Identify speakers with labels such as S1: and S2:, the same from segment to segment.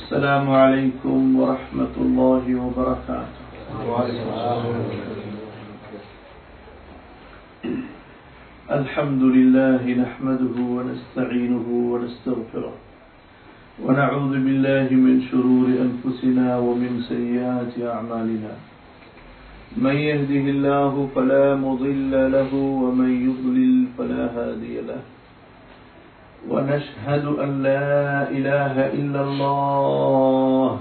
S1: السلام عليكم ورحمة الله وبركاته الحمد لله نحمده ونستعينه ونستغفره ونعوذ بالله من شرور أنفسنا ومن سيئات أعمالنا من يهده الله فلا مضل له ومن يضلل فلا هادي له ونشهد أن لا إله إلا الله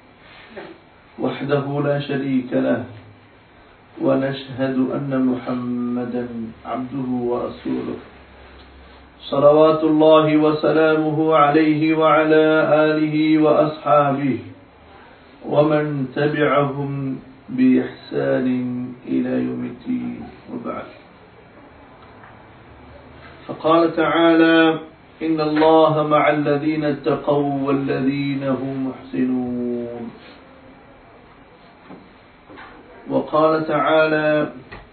S1: وحده لا شريك له ونشهد أن محمدا عبده ورسوله صلوات الله وسلامه عليه وعلى آله وأصحابه ومن تبعهم بإحسان إلى يوم الدين وبعد فقال تعالى إن الله مع الذين اتقوا والذين هم محسنون وقال تعالى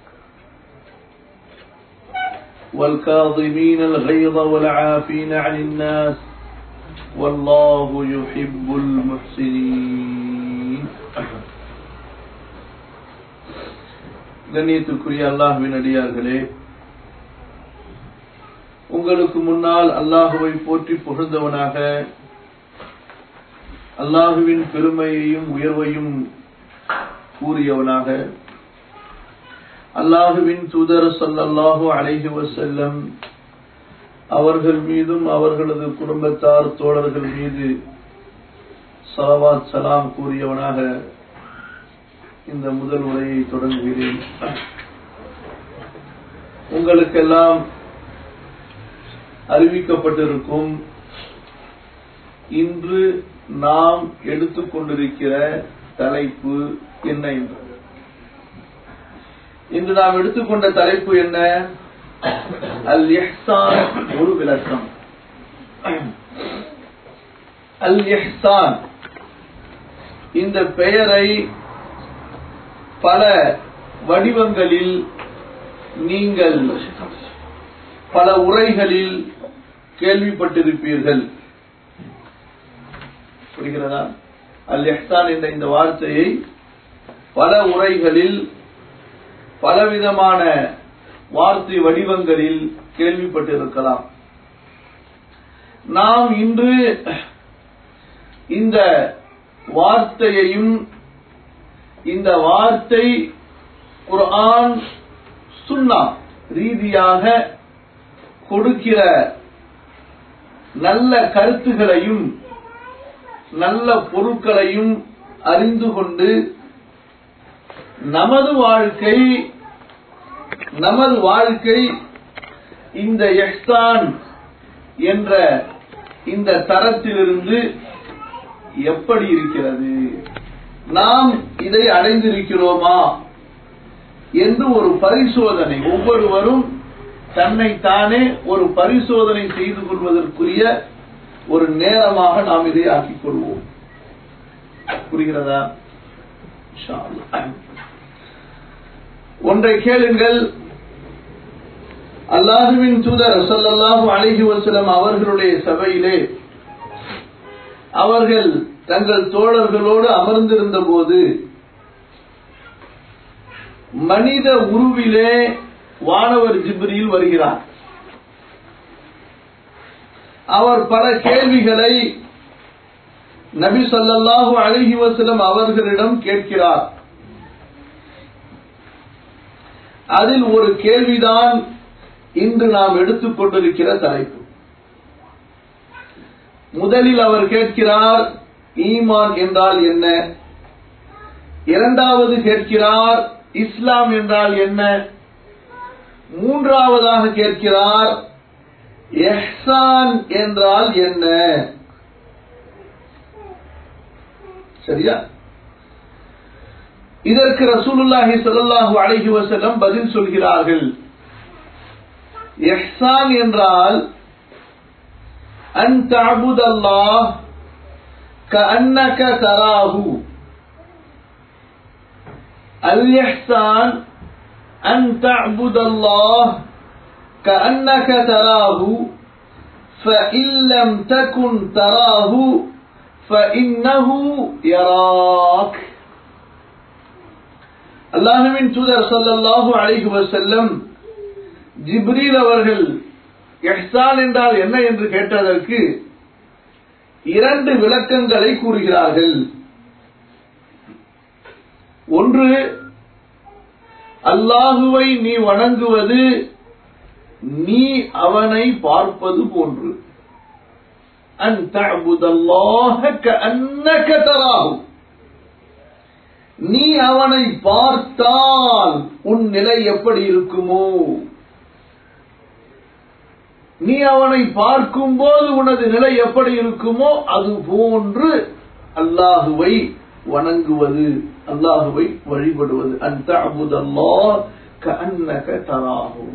S1: والكاظمين الغيظ والعافين عن الناس والله يحب المحسنين கண்ணியத்துக்குரிய அல்லாஹுவின் அடியார்களே உங்களுக்கு முன்னால் அல்லாஹுவை போற்றி புகழ்ந்தவனாக அல்லாஹுவின் பெருமையையும் உயர்வையும் கூறியவனாக அல்லாஹுவின் தூதர் சல்லல்லாஹு அலைஹி வசல்லம் அவர்கள் மீதும் அவர்களது குடும்பத்தார் தோழர்கள் மீது சலவாத் சலாம் கூறியவனாக இந்த முதல் உரையை தொடங்குகிறேன் உங்களுக்கெல்லாம் அறிவிக்கப்பட்டிருக்கும் இன்று நாம் எடுத்துக்கொண்டிருக்கிற தலைப்பு என்ன என்று இன்று நாம் எடுத்துக்கொண்ட தலைப்பு என்ன அல் எஹ்சான் ஒரு விளக்கம் அல் எஹ்சான் இந்த பெயரை பல வடிவங்களில் நீங்கள் பல உரைகளில் கேள்விப்பட்டிருப்பீர்கள் புரிகிறதா அல் எஹ்சான் என்ற இந்த வார்த்தையை பல உரைகளில் பலவிதமான வார்த்தை வடிவங்களில் கேள்விப்பட்டிருக்கலாம் நாம் இன்று இந்த வார்த்தையையும் இந்த வார்த்தை குர்ஆன் சுன்னா ரீதியாக கொடுக்கிற நல்ல கருத்துகளையும் நல்ல பொருட்களையும் அறிந்து கொண்டு நமது வாழ்க்கை நமது வாழ்க்கை இந்த எஹ்சான் என்ற இந்த தரத்திலிருந்து எப்படி இருக்கிறது நாம் இதை அடைந்திருக்கிறோமா என்று ஒரு பரிசோதனை ஒவ்வொருவரும் தன்னை தானே ஒரு பரிசோதனை செய்து கொள்வதற்குரிய ஒரு நேரமாக நாம் இதை ஆக்கிக் கொள்வோம் புரிகிறதா ஒன்றை கேளுங்கள் அல்லாஹுவின் தூதர் சல்லாஹூ அழகி வசலம் அவர்களுடைய சபையிலே அவர்கள் தங்கள் தோழர்களோடு அமர்ந்திருந்த போது மனித உருவிலே வானவர் ஜிப்ரியில் வருகிறார் அவர் பல கேள்விகளை நபி சொல்லாஹு அழகி வசலம் அவர்களிடம் கேட்கிறார் அதில் ஒரு கேள்விதான் இன்று நாம் எடுத்துக்கொண்டிருக்கிற தலைப்பு முதலில் அவர் கேட்கிறார் ஈமான் என்றால் என்ன இரண்டாவது கேட்கிறார் இஸ்லாம் என்றால் என்ன மூன்றாவதாக கேட்கிறார் எஹ்சான் என்றால் என்ன சரியா இதற்கு ரசூலுல்லாஹி ஸல்லல்லாஹு அலைஹி வஸல்லம் பதில் சொல்கிறார்கள் இஹ்சான் என்றால் அன் தஅபுதல்லாஹ் கஅன்னக தராஹு அல் இஹ்சான் அன் தஅபுதல்லாஹ் كأنك تراه فإن لم تكن تراه فإنه يراك அல்லாஹுவின் தூதர் ஸல்லல்லாஹு அலைஹி வஸல்லம் ஜிப்ரீல் அவர்கள் இஹ்சான் என்றால் என்ன என்று கேட்டதற்கு இரண்டு விளக்கங்களை கூறுகிறார்கள் ஒன்று அல்லாஹுவை நீ வணங்குவது நீ அவனை பார்ப்பது போன்று அன் தஅபுதல்லாஹ கஅன்னக தராஹு நீ அவனை பார்த்தால் உன் நிலை எப்படி இருக்குமோ நீ அவனை பார்க்கும்போது உனது நிலை எப்படி இருக்குமோ அது போன்று அல்லாஹுவை வணங்குவது அல்லாஹுவை வழிபடுவது அந்த அபுதல்லாஹ் கஅன்னக தராஹு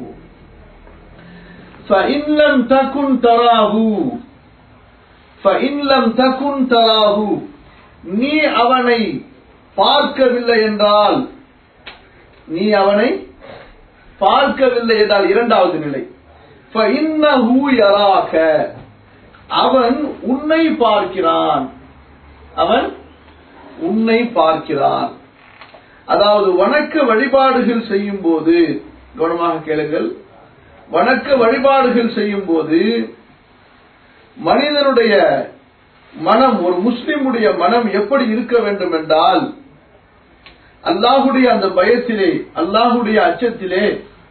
S1: فإن لم تكن تراه فإن لم تكن تراه நீ அவனை பார்க்கவில்லை என்றால் நீ அவனை பார்க்கவில்லை என்றால் இரண்டாவது நிலை فإنه يراك அவன் உன்னை பார்க்கிறான் அவன் உன்னை பார்க்கிறான் அதாவது வணக்க வழிபாடுகள் செய்யும் போது கவனமாக கேளுங்கள் வணக்க வழிபாடுகள் செய்யும் போது மனிதனுடைய மனம் ஒரு முஸ்லிமுடைய மனம் எப்படி இருக்க வேண்டும் என்றால் அல்லாஹுடைய அந்த பயத்திலே அல்லாஹுடைய அச்சத்திலே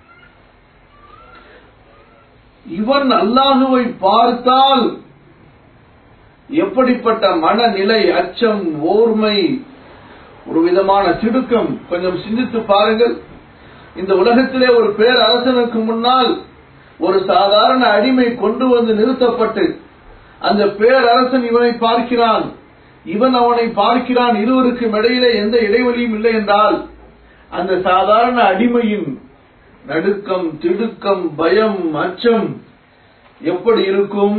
S1: இவன் அல்லாஹுவை பார்த்தால் எப்படிப்பட்ட மனநிலை அச்சம் ஓர்மை ஒரு விதமான திடுக்கம் கொஞ்சம் சிந்தித்து பாருங்கள் இந்த உலகத்திலே ஒரு பேர் அரசனுக்கு முன்னால் ஒரு சாதாரண அடிமை கொண்டு வந்து நிறுத்தப்பட்டு அந்த பேரரசன் இவனை பார்க்கிறான் இவன் அவனை பார்க்கிறான் இருவருக்கும் இடையிலே எந்த இடைவெளியும் இல்லை என்றால் அந்த சாதாரண அடிமையின் நடுக்கம் திடுக்கம் பயம் அச்சம் எப்படி இருக்கும்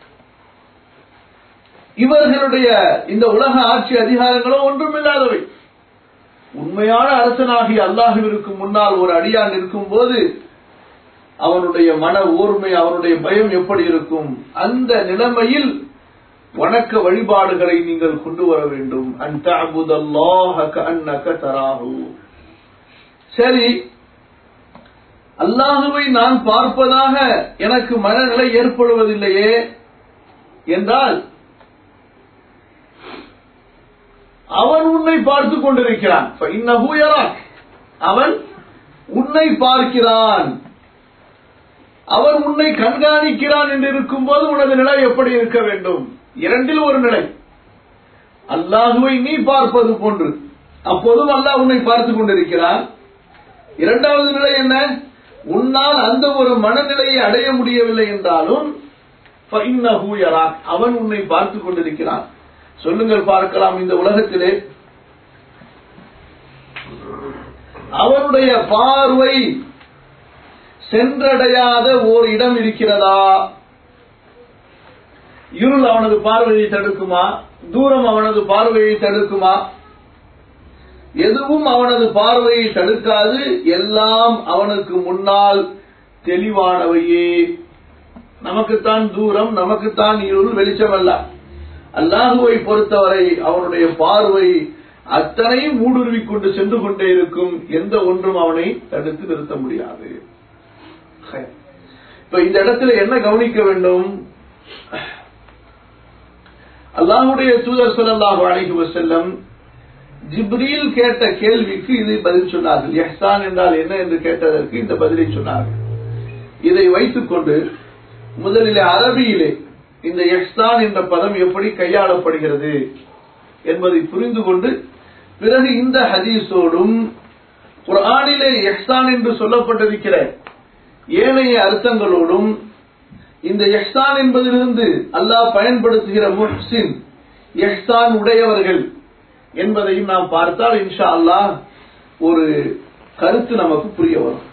S1: இவர்களுடைய இந்த உலக ஆட்சி அதிகாரங்களோ ஒன்றுமில்லாதவை உண்மையான அரசனாகி அல்லாஹுவிற்கு முன்னால் ஒரு அடியான் இருக்கும் போது அவனுடைய மன ஓர்மை அவனுடைய பயம் எப்படி இருக்கும் அந்த நிலைமையில் வணக்க வழிபாடுகளை நீங்கள் கொண்டு வர வேண்டும் அந்த அன்னக தராகு சரி அல்லாஹுவை நான் பார்ப்பதாக எனக்கு மனநிலை ஏற்படுவதில்லையே என்றால் அவன் உன்னை பார்த்து கொண்டிருக்கிறான் அவன் உன்னை பார்க்கிறான் அவன் உன்னை கண்காணிக்கிறான் என்று இருக்கும் போது உனது நிலை எப்படி இருக்க வேண்டும் இரண்டில் ஒரு நிலை அல்லாஹுவை நீ பார்ப்பது போன்று அப்போதும் அல்லாஹ் உன்னை பார்த்துக் கொண்டிருக்கிறான் இரண்டாவது நிலை என்ன உன்னால் அந்த ஒரு மனநிலையை அடைய முடியவில்லை என்றாலும் அவன் உன்னை பார்த்துக் கொண்டிருக்கிறான் சொல்லுங்கள் பார்க்கலாம் இந்த உலகத்திலே அவனுடைய பார்வை சென்றடையாத ஓர் இடம் இருக்கிறதா இருள் அவனது பார்வையை தடுக்குமா தூரம் அவனது பார்வையை தடுக்குமா எதுவும் அவனது பார்வையை தடுக்காது எல்லாம் அவனுக்கு முன்னால் தெளிவானவையே நமக்குத்தான் தூரம் நமக்குத்தான் இருள் வெளிச்சமல்ல அல்லாஹுவை பொறுத்தவரை அவனுடைய பார்வை அத்தனையும் ஊடுருவிக் கொண்டு சென்று கொண்டே இருக்கும் எந்த ஒன்றும் அவனை தடுத்து நிறுத்த முடியாது இப்ப இந்த இடத்துல என்ன கவனிக்க வேண்டும் அல்லாஹுடைய தூதர் சொல்லல்லாஹு அலைஹி வஸல்லம் ஜிப்ரீல் கேட்ட கேள்விக்கு இதை பதில் சொன்னார்கள் எஹ்சான் என்றால் என்ன என்று கேட்டதற்கு இந்த பதிலை சொன்னார்கள் இதை வைத்துக்கொண்டு முதலிலே அரபியிலே இந்த எஹ்சான் என்ற பதம் எப்படி கையாளப்படுகிறது என்பதை புரிந்து கொண்டு பிறகு இந்த ஹதீஸோடும் குரானிலே எஹ்சான் என்று சொல்லப்பட்டிருக்கிற ஏனைய அர்த்தங்களோடும் இந்த எஹ்சான் என்பதிலிருந்து அல்லாஹ் பயன்படுத்துகிற முஹ்சின் எஹ்சான் உடையவர்கள் என்பதையும் நாம் பார்த்தால் இன்ஷா அல்லாஹ் ஒரு கருத்து நமக்கு புரிய வரும்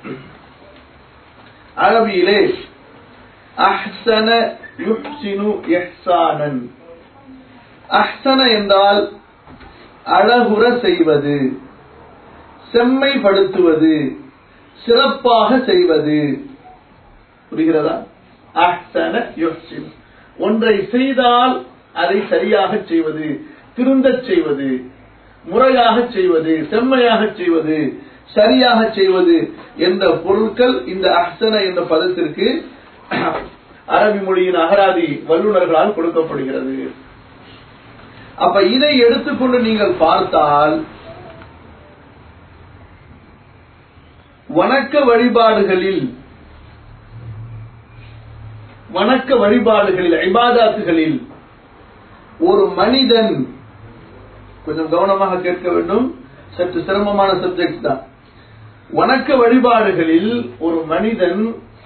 S1: அரபியிலே அஹ்சன யுஹ்சினு எஹ்சானன் அஹ்சன என்றால் அழகுற செய்வது செம்மைப்படுத்துவது சிறப்பாக செய்வது புரிகிறதா அஹ்சன யுஹ்சினு ஒன்றை செய்தால் அதை சரியாக செய்வது திருந்தச் செய்வது முறையாக செய்வது செம்மையாக செய்வது சரியாக செய்வது என்ற பொருட்கள் இந்த அஹ்சன என்ற பதத்திற்கு அரபி மொழியின் அகராதி வல்லுநர்களால் கொடுக்கப்படுகிறது அப்ப இதை எடுத்துக்கொண்டு நீங்கள் பார்த்தால் வணக்க வழிபாடுகளில் வணக்க வழிபாடுகளில் ஐபாதாத்துகளில் ஒரு மனிதன் கொஞ்சம் கவனமாக கேட்க வேண்டும் சற்று சிரமமான சப்ஜெக்ட் தான் வணக்க வழிபாடுகளில் ஒரு மனிதன்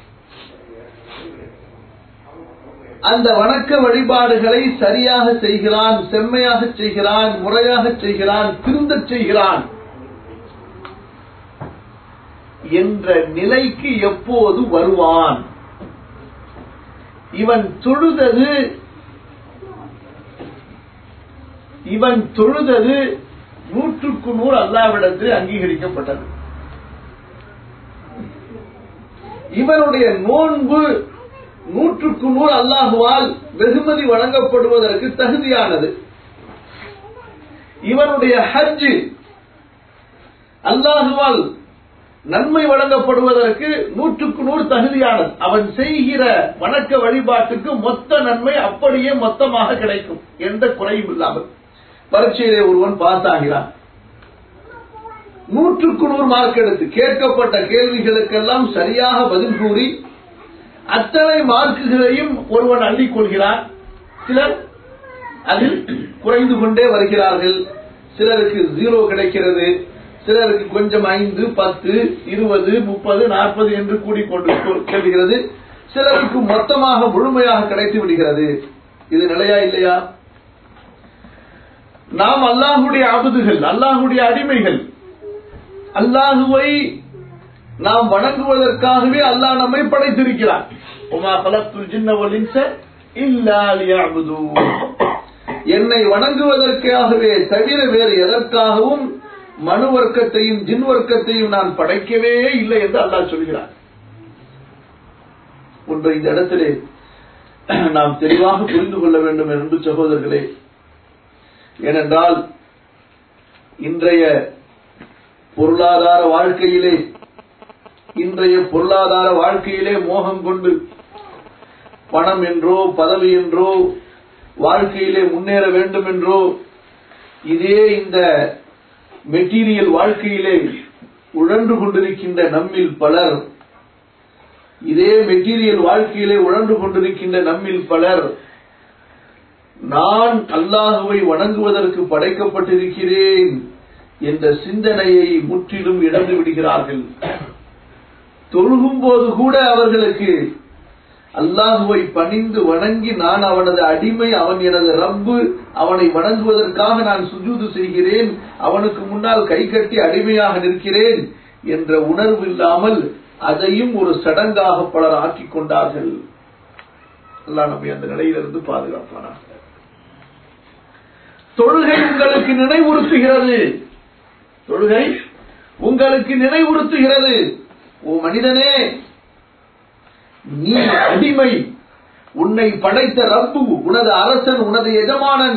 S1: அந்த வணக்க வழிபாடுகளை சரியாக செய்கிறான் செம்மையாக செய்கிறான் முறையாக செய்கிறான் திருந்தச் செய்கிறான் என்ற நிலைக்கு எப்போது வருவான் இவன் தொழுதது இவன் தொழுதது நூற்றுக்கு நூறு அல்லாவிடத்தில் அங்கீகரிக்கப்பட்டது இவனுடைய நோன்பு நூற்றுக்கு நூறு அல்லாஹுவால் வெகுமதி வழங்கப்படுவதற்கு தகுதியானது இவனுடைய ஹஜ்ஜு அல்லாஹுவால் நன்மை வழங்கப்படுவதற்கு நூற்றுக்கு நூறு தகுதியானது அவன் செய்கிற வணக்க வழிபாட்டுக்கு மொத்த நன்மை அப்படியே மொத்தமாக கிடைக்கும் எந்த குறையும் இல்லாமல் பரீட்சையிலே ஒருவன் பாஸ் ஆகிறான் நூற்றுக்கு நூறு மார்க் எடுத்து கேட்கப்பட்ட கேள்விகளுக்கெல்லாம் சரியாக பதில் கூறி அத்தனை மார்க்குகளையும் ஒருவன் அள்ளிக் கொள்கிறான் சிலர் அதில் குறைந்து கொண்டே வருகிறார்கள் சிலருக்கு ஜீரோ கிடைக்கிறது சிலருக்கு கொஞ்சம் ஐந்து பத்து இருபது முப்பது நாற்பது என்று கூடிக்கொண்டு செல்கிறது சிலருக்கு மொத்தமாக முழுமையாக கிடைத்து விடுகிறது இது நிலையா இல்லையா நாம் அல்லாஹுடைய அபுதுகள் அல்லாஹுடைய அடிமைகள் அல்லாஹுவை நாம் வணங்குவதற்காகவே அல்லாஹ் நம்மை படைத்திருக்கிறார் உமா பலத்துல் ஜின்னவலின்ச இல்லா லியஅபுதூன் என்னை வணங்குவதற்காகவே தவிர வேறு எதற்காகவும் மனு வர்க்கத்தையும் ஜின் வர்க்கத்தையும் நான் படைக்கவே இல்லை என்று அல்லாஹ் சொல்கிறார் ஒன்று இந்த இடத்திலே நாம் தெளிவாக புரிந்து கொள்ள வேண்டும் என்று சகோதரர்களே ஏனென்றால் இன்றைய பொருளாதார வாழ்க்கையிலே இன்றைய பொருளாதார வாழ்க்கையிலே மோகம் கொண்டு பணம் என்றோ பதவி என்றோ வாழ்க்கையிலே முன்னேற வேண்டும் என்றோ இதே இந்த மெட்டீரியல் வாழ்க்கையிலே உழன்று கொண்டிருக்கின்ற நம்மில் பலர் இதே மெட்டீரியல் வாழ்க்கையிலே உழன்று கொண்டிருக்கின்ற நம்மில் பலர் நான் அல்லாஹுவை வணங்குவதற்கு படைக்கப்பட்டிருக்கிறேன் என்ற சிந்தனையை முற்றிலும் இழந்து விடுகிறார்கள் தொழுகும் போது கூட அவர்களுக்கு அல்லாஹுவை பணிந்து வணங்கி நான் அவனது அடிமை அவன் எனது ரப்பு அவனை வணங்குவதற்காக நான் சுஜூது செய்கிறேன் அவனுக்கு முன்னால் கை கட்டி அடிமையாக நிற்கிறேன் என்ற உணர்வு இல்லாமல் அதையும் ஒரு சடங்காக பலர் ஆக்கிக் கொண்டார்கள் அல்லாஹ் நம்மை அந்த நிலையிலிருந்து பாதுகாப்பானாக தொழுகை உங்களுக்கு நினைவுறுத்துகிறது தொழுகை உங்களுக்கு நினைவுறுத்துகிறது ஓ மனிதனே நீ அடிமை உன்னை படைத்த ரப்பு உனது அரசன் உனது எஜமானன்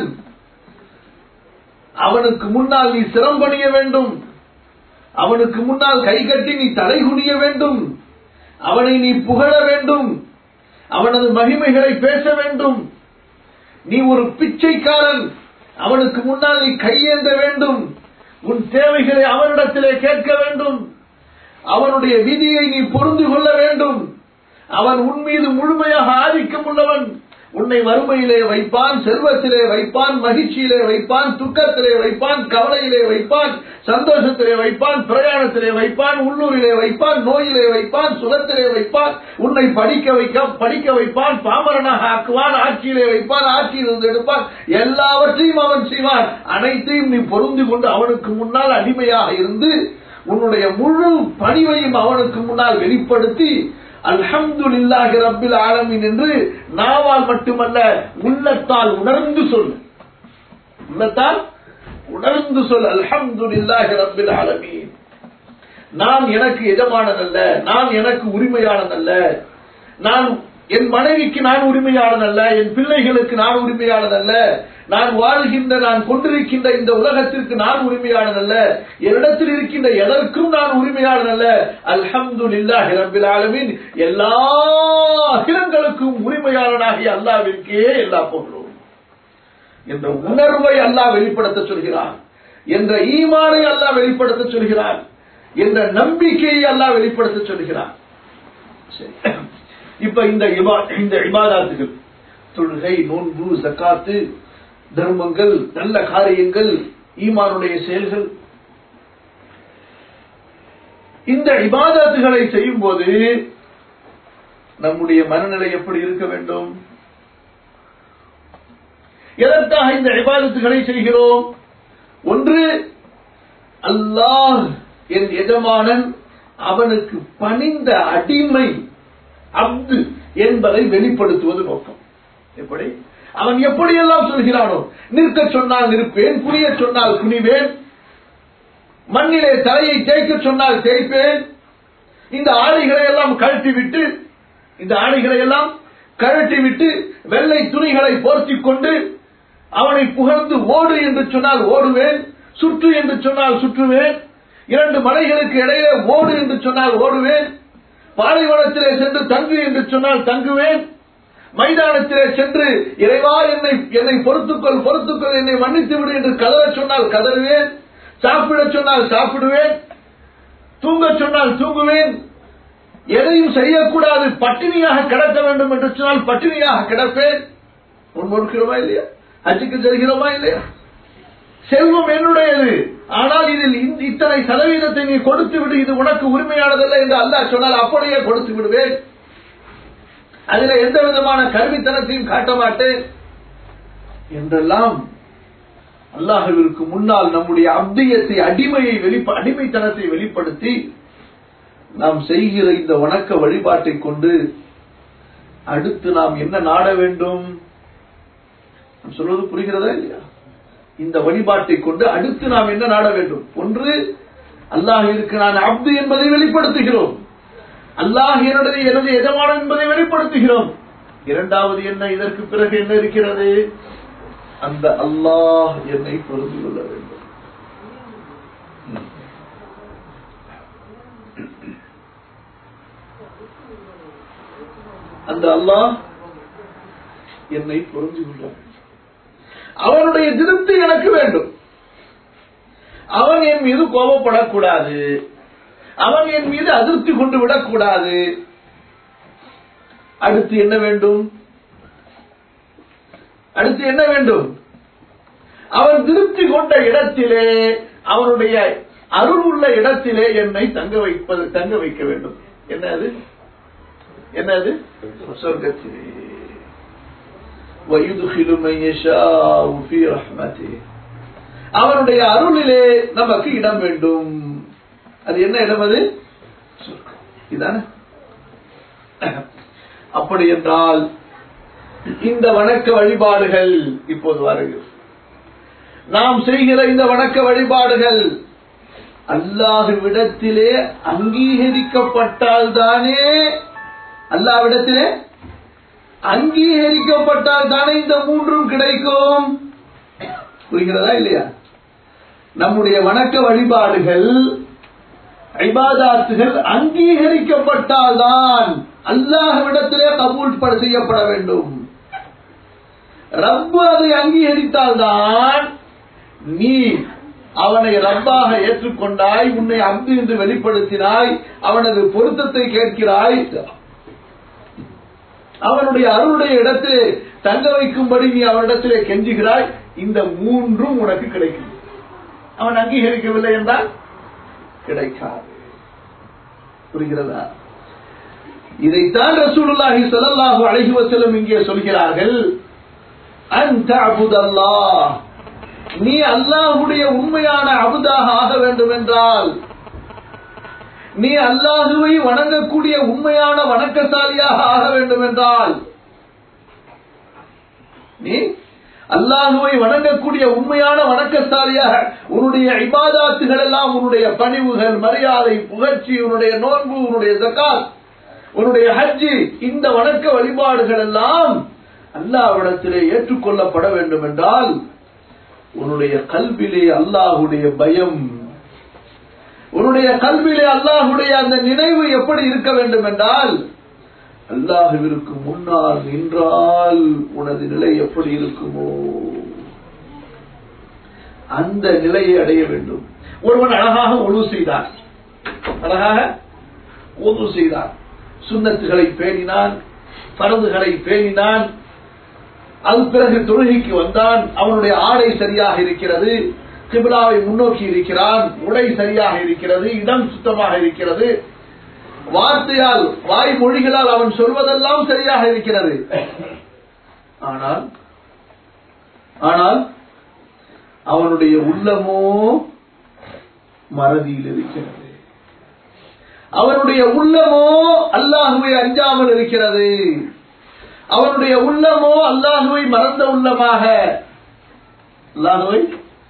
S1: அவனுக்கு முன்னால் நீ சிரம்பணிய வேண்டும் அவனுக்கு முன்னால் கை கட்டி நீ தலை குனிய வேண்டும் அவனை நீ புகழ வேண்டும் அவனது மகிமைகளை பேச வேண்டும் நீ ஒரு பிச்சைக்காரன் அவனுக்கு முன்னால் நீ கையேந்த வேண்டும் உன் தேவைகளை அவனிடத்திலே கேட்க வேண்டும் அவனுடைய விதியை நீ பொருந்து கொள்ள வேண்டும் அவன் உன் மீது முழுமையாக ஆதிக்கம் உள்ளவன் உன்னை வறுமையிலே வைப்பான் செல்வத்திலே வைப்பான் மகிழ்ச்சியிலே வைப்பான் துக்கத்திலே வைப்பான் கவலையிலே வைப்பான் சந்தோஷத்திலே வைப்பான் பிரயாணத்திலே வைப்பான் உள்ளூரிலே வைப்பான் நோயிலே வைப்பான் சுகத்திலே வைப்பான் உன்னை படிக்க வைக்க படிக்க வைப்பான் பாமரனாக ஆக்குவான் ஆட்சியிலே வைப்பான் ஆட்சியிலிருந்து எடுப்பான் எல்லாவற்றையும் அவன் செய்வான் அனைத்தையும் நீ பொருந்து கொண்டு அவனுக்கு முன்னால் அடிமையாக இருந்து உன்னுடைய முழு பணிவையும் அவனுக்கு முன்னால் வெளிப்படுத்தி அல்ஹம்துலில்லாஹி ரப்பில் ஆலமீன் என்று நாவால் மட்டுமல்ல உள்ளத்தால் உணர்ந்து சொல் உள்ளத்தால் உணர்ந்து சொல் அல்ஹம்துலில்லாஹி ரப்பில் ஆலமீன் நான் எனக்கு எஜமானன் அல்ல நான் எனக்கு உரிமையானன் அல்ல நான் என் மனைவிக்கு நான் உரிமையாளன் அல்ல என் பிள்ளைகளுக்கு நான் உரிமையாளன் அல்ல நான் வாழ்கின்ற நான் கொண்டிருக்கின்ற இந்த உலகத்திற்கு நான் உரிமையாளன் அல்ல என்னிடத்தில் இருக்கின்ற எதற்கும் நான் உரிமையாளன் அல்ல அல்ஹம்துலில்லாஹி ரப்பில் ஆலமீன் எல்லா அகிலங்களுக்கும் உரிமையாளனாகிய அல்லாவிற்கே எல்லா புகழும் என்ற உணர்வை அல்லாஹ் வெளிப்படுத்த சொல்கிறான் என்ற ஈமானை அல்லாஹ் வெளிப்படுத்த சொல்கிறான் என்ற நம்பிக்கையை அல்லாஹ் வெளிப்படுத்த சொல்கிறான் சரி இப்ப இந்த இபா- இந்த இபாதாத்துகள் தொழுகை நோன்பு ஜக்காத்து தர்மங்கள் நல்ல காரியங்கள் ஈமானுடைய செயல்கள் இந்த இபாதத்துகளை செய்யும் போது நம்முடைய மனநிலை எப்படி இருக்க வேண்டும் எதற்காக இந்த இபாதத்துகளை செய்கிறோம் ஒன்று அல்லாஹ் என் எஜமானன் அவனுக்கு பணிந்த அடிமை அப்து என்பதை வெளிப்படுத்துவது நோக்கம் எப்படி அவன் எப்படியெல்லாம் சொல்கிறானோ நிற்க சொன்னால் நிற்பேன் குனிய சொன்னால் குனிவேன் மண்ணிலே தலையை தேய்க்க சொன்னால் தேய்ப்பேன் இந்த ஆடைகளை எல்லாம் கழட்டி விட்டு இந்த ஆடைகளை எல்லாம் கழட்டி விட்டு வெள்ளை துணிகளை போர்த்திக் கொண்டு அவனை புகழ்ந்து ஓடு என்று சொன்னால் ஓடுவேன் சுற்று என்று சொன்னால் சுற்றுவேன் இரண்டு மலைகளுக்கு இடையே ஓடு என்று சொன்னால் ஓடுவேன் பாலைவனத்திலே சென்று தங்கு என்று சொன்னால் தங்குவேன் மைதானத்திலே சென்று இறைவா என்னை என்னை பொறுத்துக்கொள் பொறுத்துக்கொள் என்னை மன்னித்து விடு என்று கதற சொன்னால் கதறுவேன் சாப்பிட சொன்னால் சாப்பிடுவேன் தூங்க சொன்னால் தூங்குவேன் எதையும் செய்யக்கூடாது பட்டினியாக கிடக்க வேண்டும் என்று சொன்னால் பட்டினியாக கிடப்பேன் முன்மொடுக்கிறோமா இல்லையா ஹஜ்ஜுக்கு செல்கிறோமா இல்லையா செல்வம் என்னுடையது ஆனால் இதில் இந்த- இத்தனை சதவீதத்தை நீ கொடுத்து விடு இது உனக்கு உரிமையானதல்ல என்று அல்லாஹ் சொன்னால் அப்படியே கொடுத்து விடுவேன் அதுல எந்த விதமான கருவித்தனத்தையும் காட்ட மாட்டேன் என்றெல்லாம் அல்லாஹுவிற்கு முன்னால் நம்முடைய அப்தியத்தை அடிமையை வெளிப்ப அடிமைத்தனத்தை வெளிப்படுத்தி நாம் செய்கிற இந்த வணக்க வழிபாட்டை கொண்டு அடுத்து நாம் என்ன நாட வேண்டும் நான் சொல்வது புரிகிறதா இல்லையா இந்த வழிபாட்டை கொண்டு அடுத்து நாம் என்ன நாட வேண்டும் ஒன்று அல்லாஹிற்கு நான் அப்து என்பதை வெளிப்படுத்துகிறோம் அல்லாஹ் என்னுடைய எனது எஜமானம் என்பதை வெளிப்படுத்துகிறோம் இரண்டாவது என்ன இதற்கு பிறகு என்ன இருக்கிறது அந்த அல்லாஹ் என்னை பொருந்திக் கொள்ள வேண்டும் அந்த அல்லாஹ் என்னை பொருந்திக் கொள்ள வேண்டும் அவனுடைய திருப்தி எனக்கு வேண்டும் அவன் என் மீது கோபப்படக்கூடாது அவன் என் மீது அதிருப்தி கொண்டு விடக்கூடாது அடுத்து என்ன வேண்டும் அடுத்து என்ன வேண்டும் அவன் திருப்தி கொண்ட இடத்திலே அவனுடைய அருள் உள்ள இடத்திலே என்னை தங்க வைப்பது தங்க வைக்க வேண்டும் என்ன அது என்ன அது சொர்க்கத்திலே وَيُدْخِلُ مَن يَشَاءُ فِي رَحْمَتِهِ அவனுடைய அருளிலே நமக்கு இடம் வேண்டும் அது என்ன இடம் அது சொர்க்கம். இதானே அப்படி என்றால் இந்த வணக்க வழிபாடுகள் இப்போது வருகிறது நாம் செய்கிற இந்த வணக்க வழிபாடுகள் அல்லாஹுவிடத்திலே அங்கீகரிக்கப்பட்டால் தானே அல்லாவிடத்திலே அங்கீகரிக்கப்பட்டால் தானே இந்த மூன்றும் கிடைக்கும் புரிகிறதா இல்லையா நம்முடைய வணக்க வழிபாடுகள் ஐபாதாத்துகள் அங்கீகரிக்கப்பட்டால் தான் அல்லாஹ்விடத்திலே கபூல் பட செய்யப்பட வேண்டும் ரப்பு அதை அங்கீகரித்தால் தான் நீ அவனை ரப்பாக ஏற்றுக்கொண்டாய் உன்னை அங்கு என்று வெளிப்படுத்தினாய் அவனது பொருத்தத்தை கேட்கிறாய் அவனுடைய அருளுடைய இடத்திலே தங்க வைக்கும்படி நீ அவனிடத்திலே கெஞ்சுகிறாய் இந்த மூன்றும் உனக்கு கிடைக்கும் அவன் அங்கீகரிக்கவில்லை என்றால் கிடைக்காது புரிகிறதா இதைத்தான் ரசூலுல்லாஹி ஸல்லல்லாஹு அலைஹி வஸல்லம் இங்கே சொல்கிறார்கள் அன் தஅபுதல்லாஹ் நீ அல்லாஹ்வுடைய உண்மையான அபுதாக ஆக வேண்டும் என்றால் நீ அல்லாஹுவை வணங்கக்கூடிய உண்மையான வணக்கசாலியாக ஆக வேண்டும் என்றால் நீ அல்லாஹுவை வணங்கக்கூடிய உண்மையான வணக்கசாலியாக உன்னுடைய இபாதாத்துகள் எல்லாம் உன்னுடைய பணிவுகள் மரியாதை புகழ்ச்சி உன்னுடைய நோன்பு உன்னுடைய ஜக்காத் உன்னுடைய ஹஜ்ஜி இந்த வணக்க வழிபாடுகள் எல்லாம் அல்லாவிடத்திலே ஏற்றுக்கொள்ளப்பட வேண்டும் என்றால் உன்னுடைய கல்விலே அல்லாஹுடைய பயம் உன்னுடைய கல்விலே அல்லாஹுடைய அந்த நினைவு எப்படி இருக்க வேண்டும் என்றால் அல்லாஹுவிற்கு முன்னால் நின்றால் உனது நிலை எப்படி இருக்குமோ அந்த நிலையை அடைய வேண்டும் ஒருவன் அழகாக ஒழு செய்தான் அழகாக ஒது செய்தான் சுண்ணத்துகளை பேணினான் பரந்துகளை பேணினான் அது பிறகு தொழுகைக்கு வந்தான் அவனுடைய ஆடை சரியாக இருக்கிறது கிபிலாவை முன்னோக்கி இருக்கிறான் உடை சரியாக இருக்கிறது இடம் சுத்தமாக இருக்கிறது வார்த்தையால் வாய் மொழிகளால் அவன் சொல்வதெல்லாம் சரியாக இருக்கிறது ஆனால் ஆனால் அவனுடைய உள்ளமோ மறதியில் இருக்கிறது அவனுடைய உள்ளமோ அல்லாஹுவை அஞ்சாமல் இருக்கிறது அவனுடைய உள்ளமோ அல்லாஹுவை மறந்த உள்ளமாக அல்லாஹுவை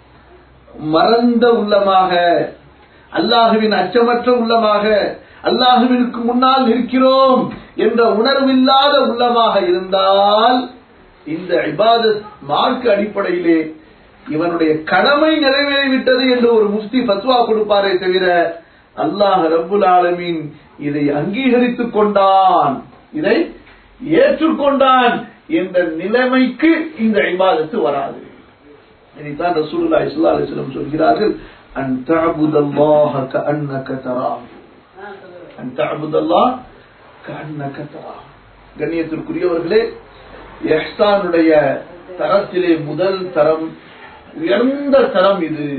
S1: மறந்த உள்ளமாக அல்லாஹுவின் அச்சமற்ற உள்ளமாக அல்லாஹுவிற்கு முன்னால் நிற்கிறோம் என்ற உணர்வில்லாத உள்ளமாக இருந்தால் இந்த இபாதத் மார்க்க அடிப்படையிலே இவனுடைய கடமை நிறைவேறிவிட்டது என்று ஒரு முஃப்தி ஃபத்வா கொடுப்பாரே தவிர அல்லாஹ் ரப்புல் ஆலமீன் இதை அங்கீகரித்துக் கொண்டான் இதை ஏற்றுக்கொண்டான் என்ற நிலைமைக்கு இந்த இபாதத்து வராது இதைத்தான் ரசூலுல்லாஹி ஸல்லல்லாஹு அலைஹி வஸல்லம் சொல்கிறார்கள் அன் தஅபுதல்லாஹ கஅன்னக தராஹு அன் தஅபுதல்லாஹ் கஅன்னக தராஹு கண்ணியத்திற்குரியவர்களே இஹ்சானுடைய தரத்திலே முதல் தரம் உயர்ந்த தரம் இது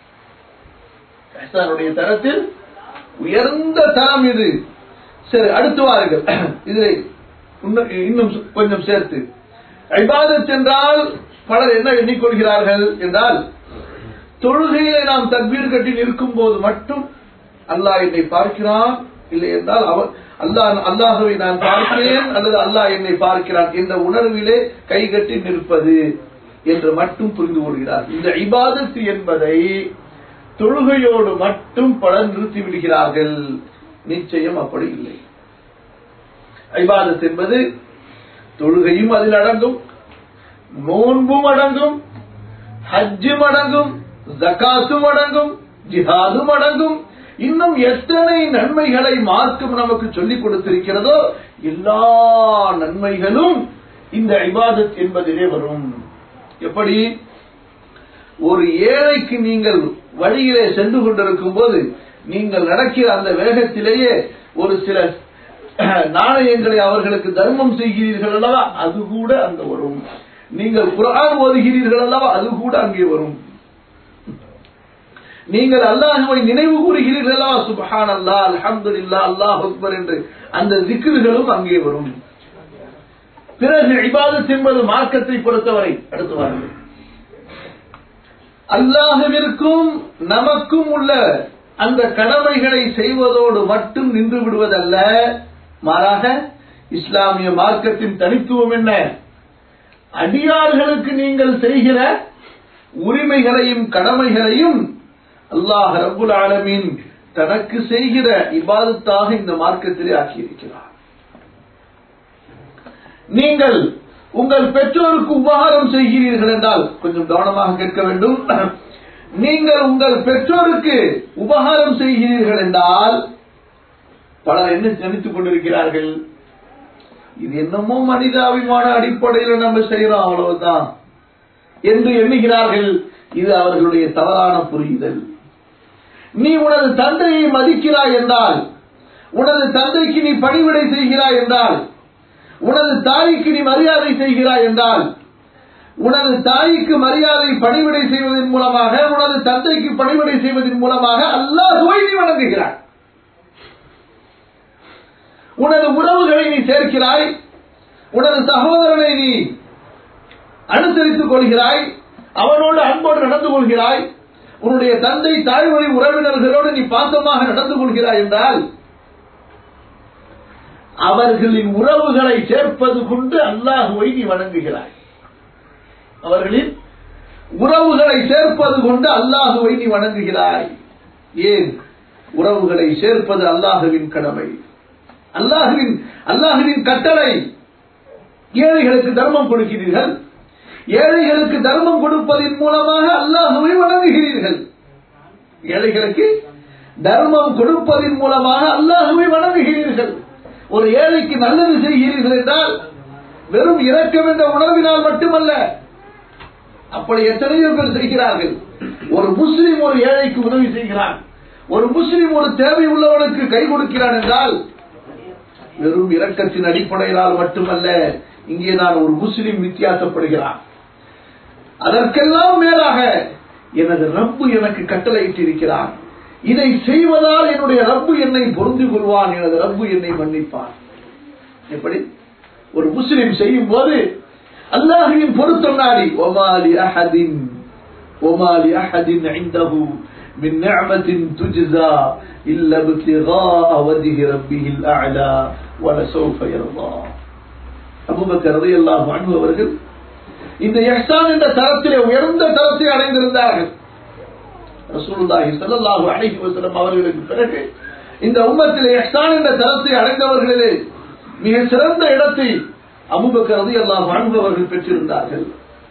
S1: இஹ்சானுடைய தரத்தில் உயர்ந்த தரம் இது சரி அடுத்து வாருங்கள் இதில் இன்னும் கொஞ்சம் சேர்த்து ஐபாதத் என்றால் பலர் என்ன எண்ணிக்கொள்கிறார்கள் என்றால் தொழுகையிலே நாம் தக்பீர் கட்டி நிற்கும் போது மட்டும் அல்லாஹ் என்னை பார்க்கிறான் இல்லை என்றால் அவர் அல்லாஹ் அல்லாஹுவை நான் பார்க்கிறேன் அல்லது அல்லாஹ் என்னை பார்க்கிறான் என்ற உணர்விலே கை கட்டி நிற்பது என்று மட்டும் புரிந்து கொள்கிறார் இந்த இபாதத்து என்பதை தொழுகையோடு மட்டும் பலர் நிறுத்தி விடுகிறார்கள் நிச்சயம் அப்படி இல்லை ஐபாதத் என்பது தொழுகையும் அதில் அடங்கும் நோன்பும் அடங்கும் ஹஜ்ஜும் அடங்கும் ஜக்காத்தும் அடங்கும் ஜிஹாதும் அடங்கும் இன்னும் எத்தனை நன்மைகளை மார்க்கம் நமக்கு சொல்லிக் கொடுத்திருக்கிறதோ எல்லா நன்மைகளும் இந்த இபாதத் என்பதிலே வரும் எப்படி ஒரு ஏழைக்கு நீங்கள் வழியிலே சென்று கொண்டிருக்கும் போது நீங்கள் நடக்கிற அந்த வேகத்திலேயே ஒரு சில நாணயங்களை அவர்களுக்கு தர்மம் செய்கிறீர்கள் அல்லவா அது கூட அங்க வரும் நீங்கள் குரான் ஓதுகிறீர்கள் அல்லவா அது கூட அங்கே வரும் நீங்கள் அல்லாஹுவை நினைவு கூறுகிறீர்கள் அல்லவா சுபஹான் அல்லா அல்ஹம்து இல்லா அல்லாஹ் அக்பர் என்று அந்த திக்ருகளும் அங்கே வரும் பிறகு இபாதத் என்பது மார்க்கத்தை பொறுத்தவரை அடுத்து வாருங்கள் அல்லாஹுவிற்கும் நமக்கும் உள்ள அந்த கடமைகளை செய்வதோடு மட்டும் நின்று விடுவதல்ல மாறாக இஸ்லாமிய மார்க்கத்தின் தனித்துவம் என்ன அடியார்களுக்கு நீங்கள் செய்கிற உரிமைகளையும் கடமைகளையும் அல்லாஹ் ரபுல் ஆலமீன் தனக்கு செய்கிற இபாதத்தாக இந்த மார்க்கத்திலே ஆக்கியிருக்கிறார் நீங்கள் உங்கள் பெற்றோருக்கு உபகாரம் செய்கிறீர்கள் என்றால் கொஞ்சம் கவனமாக கேட்க வேண்டும் நீங்கள் உங்கள் பெற்றோருக்கு உபகாரம் செய்கிறீர்கள் என்றால் பலர் என்ன நினைத்துக் கொண்டிருக்கிறார்கள் இது என்னமோ மனிதாபிமான அடிப்படையில் நம்ம செய்யறோம் அவ்வளவுதான் என்று எண்ணுகிறார்கள் இது அவர்களுடைய தவறான புரிதல் நீ உனது தந்தையை மதிக்கிறாய் என்றால் உனது தந்தைக்கு நீ பணிவிடை செய்கிறாய் என்றால் உனது தாய்க்கு நீ மரியாதை செய்கிறாய் என்றால் உனது தாய்க்கு மரியாதை பணிவிடை செய்வதன் மூலமாக உனது தந்தைக்கு பணிவிடை செய்வதன் மூலமாக அல்லாஹுவை நீ வணங்குகிறாய் உனது உறவுகளை நீ சேர்க்கிறாய் உனது சகோதரனை நீ அனுசரித்துக் கொள்கிறாய் அவனோடு அன்போடு நடந்து கொள்கிறாய் உன்னுடைய தந்தை தாய்மொழி உறவினர்களோடு நீ பாசமாக நடந்து கொள்கிறாய் என்றால் அவர்களின் உறவுகளை சேர்ப்பது கொண்டு அல்லாஹுவை நீ வணங்குகிறாய் அவர்களின் உறவுகளை சேர்ப்பது கொண்டு அல்லாஹுவை நீ வணங்குகிறாய் ஏன் உறவுகளை சேர்ப்பது அல்லாஹுவின் கடமை அல்லாஹுவின் அல்லாஹுவின் கட்டளை ஏழைகளுக்கு தர்மம் கொடுக்கிறீர்கள் ஏழைகளுக்கு தர்மம் கொடுப்பதன் மூலமாக அல்லாஹுவை வணங்குகிறீர்கள் ஏழைகளுக்கு தர்மம் கொடுப்பதன் மூலமாக அல்லாஹுவை வணங்குகிறீர்கள் ஒரு ஏழைக்கு நல்லது செய்கிறீர்கள் என்றால் வெறும் இரக்கம் என்ற உணர்வினால் மட்டுமல்ல அப்படி எத்தனையோ பேர் செய்கிறார்கள் ஒரு முஸ்லிம் ஒரு ஏழைக்கு உதவி செய்கிறான் ஒரு முஸ்லிம் ஒரு தேவை உள்ளவனுக்கு கை கொடுக்கிறான் என்றால் வெறும் இரக்கத்தின் அடிப்படையினால் மட்டுமல்ல இங்கே நான் ஒரு முஸ்லிம் வித்தியாசப்படுகிறான் அதற்கெல்லாம் மேலாக எனது ரப்பு எனக்கு கட்டளையிட்டிருக்கிறான் இதை செய்வதால் என்னுடைய ரப்பு என்னை பொருந்து கொள்வான் எனது ரப்பு என்னை மன்னிப்பான் எப்படி ஒரு முஸ்லிம் செய்யும் போது அல்லாஹுவின் பொருத்தம் நாடி ஒமாலி அஹதின் ஒமாலி அஹதின் ஐந்தஹு من نعمة تجزى إلا ابتغاء وجه ربه الأعلى ولسوف يرضى அபு பக்கர் ரலியல்லாஹு அன்ஹு அவர்கள் இந்த இஹ்சான் என்ற தரத்திலே உயர்ந்த தரத்தை அடைந்திருந்தார்கள் ரசூலுல்லாஹி ஸல்லல்லாஹு அலைஹி வஸல்லம் அவர்களுக்கு பிறகு இந்த உம்மத்திலே இஹ்சான் என்ற தரத்தை அடைந்தவர்களிலே மிக சிறந்த இடத்தை அபூபக்கர் ரலியல்லாஹு அன்ஹு அவர்கள் பெற்றிருந்தார்கள்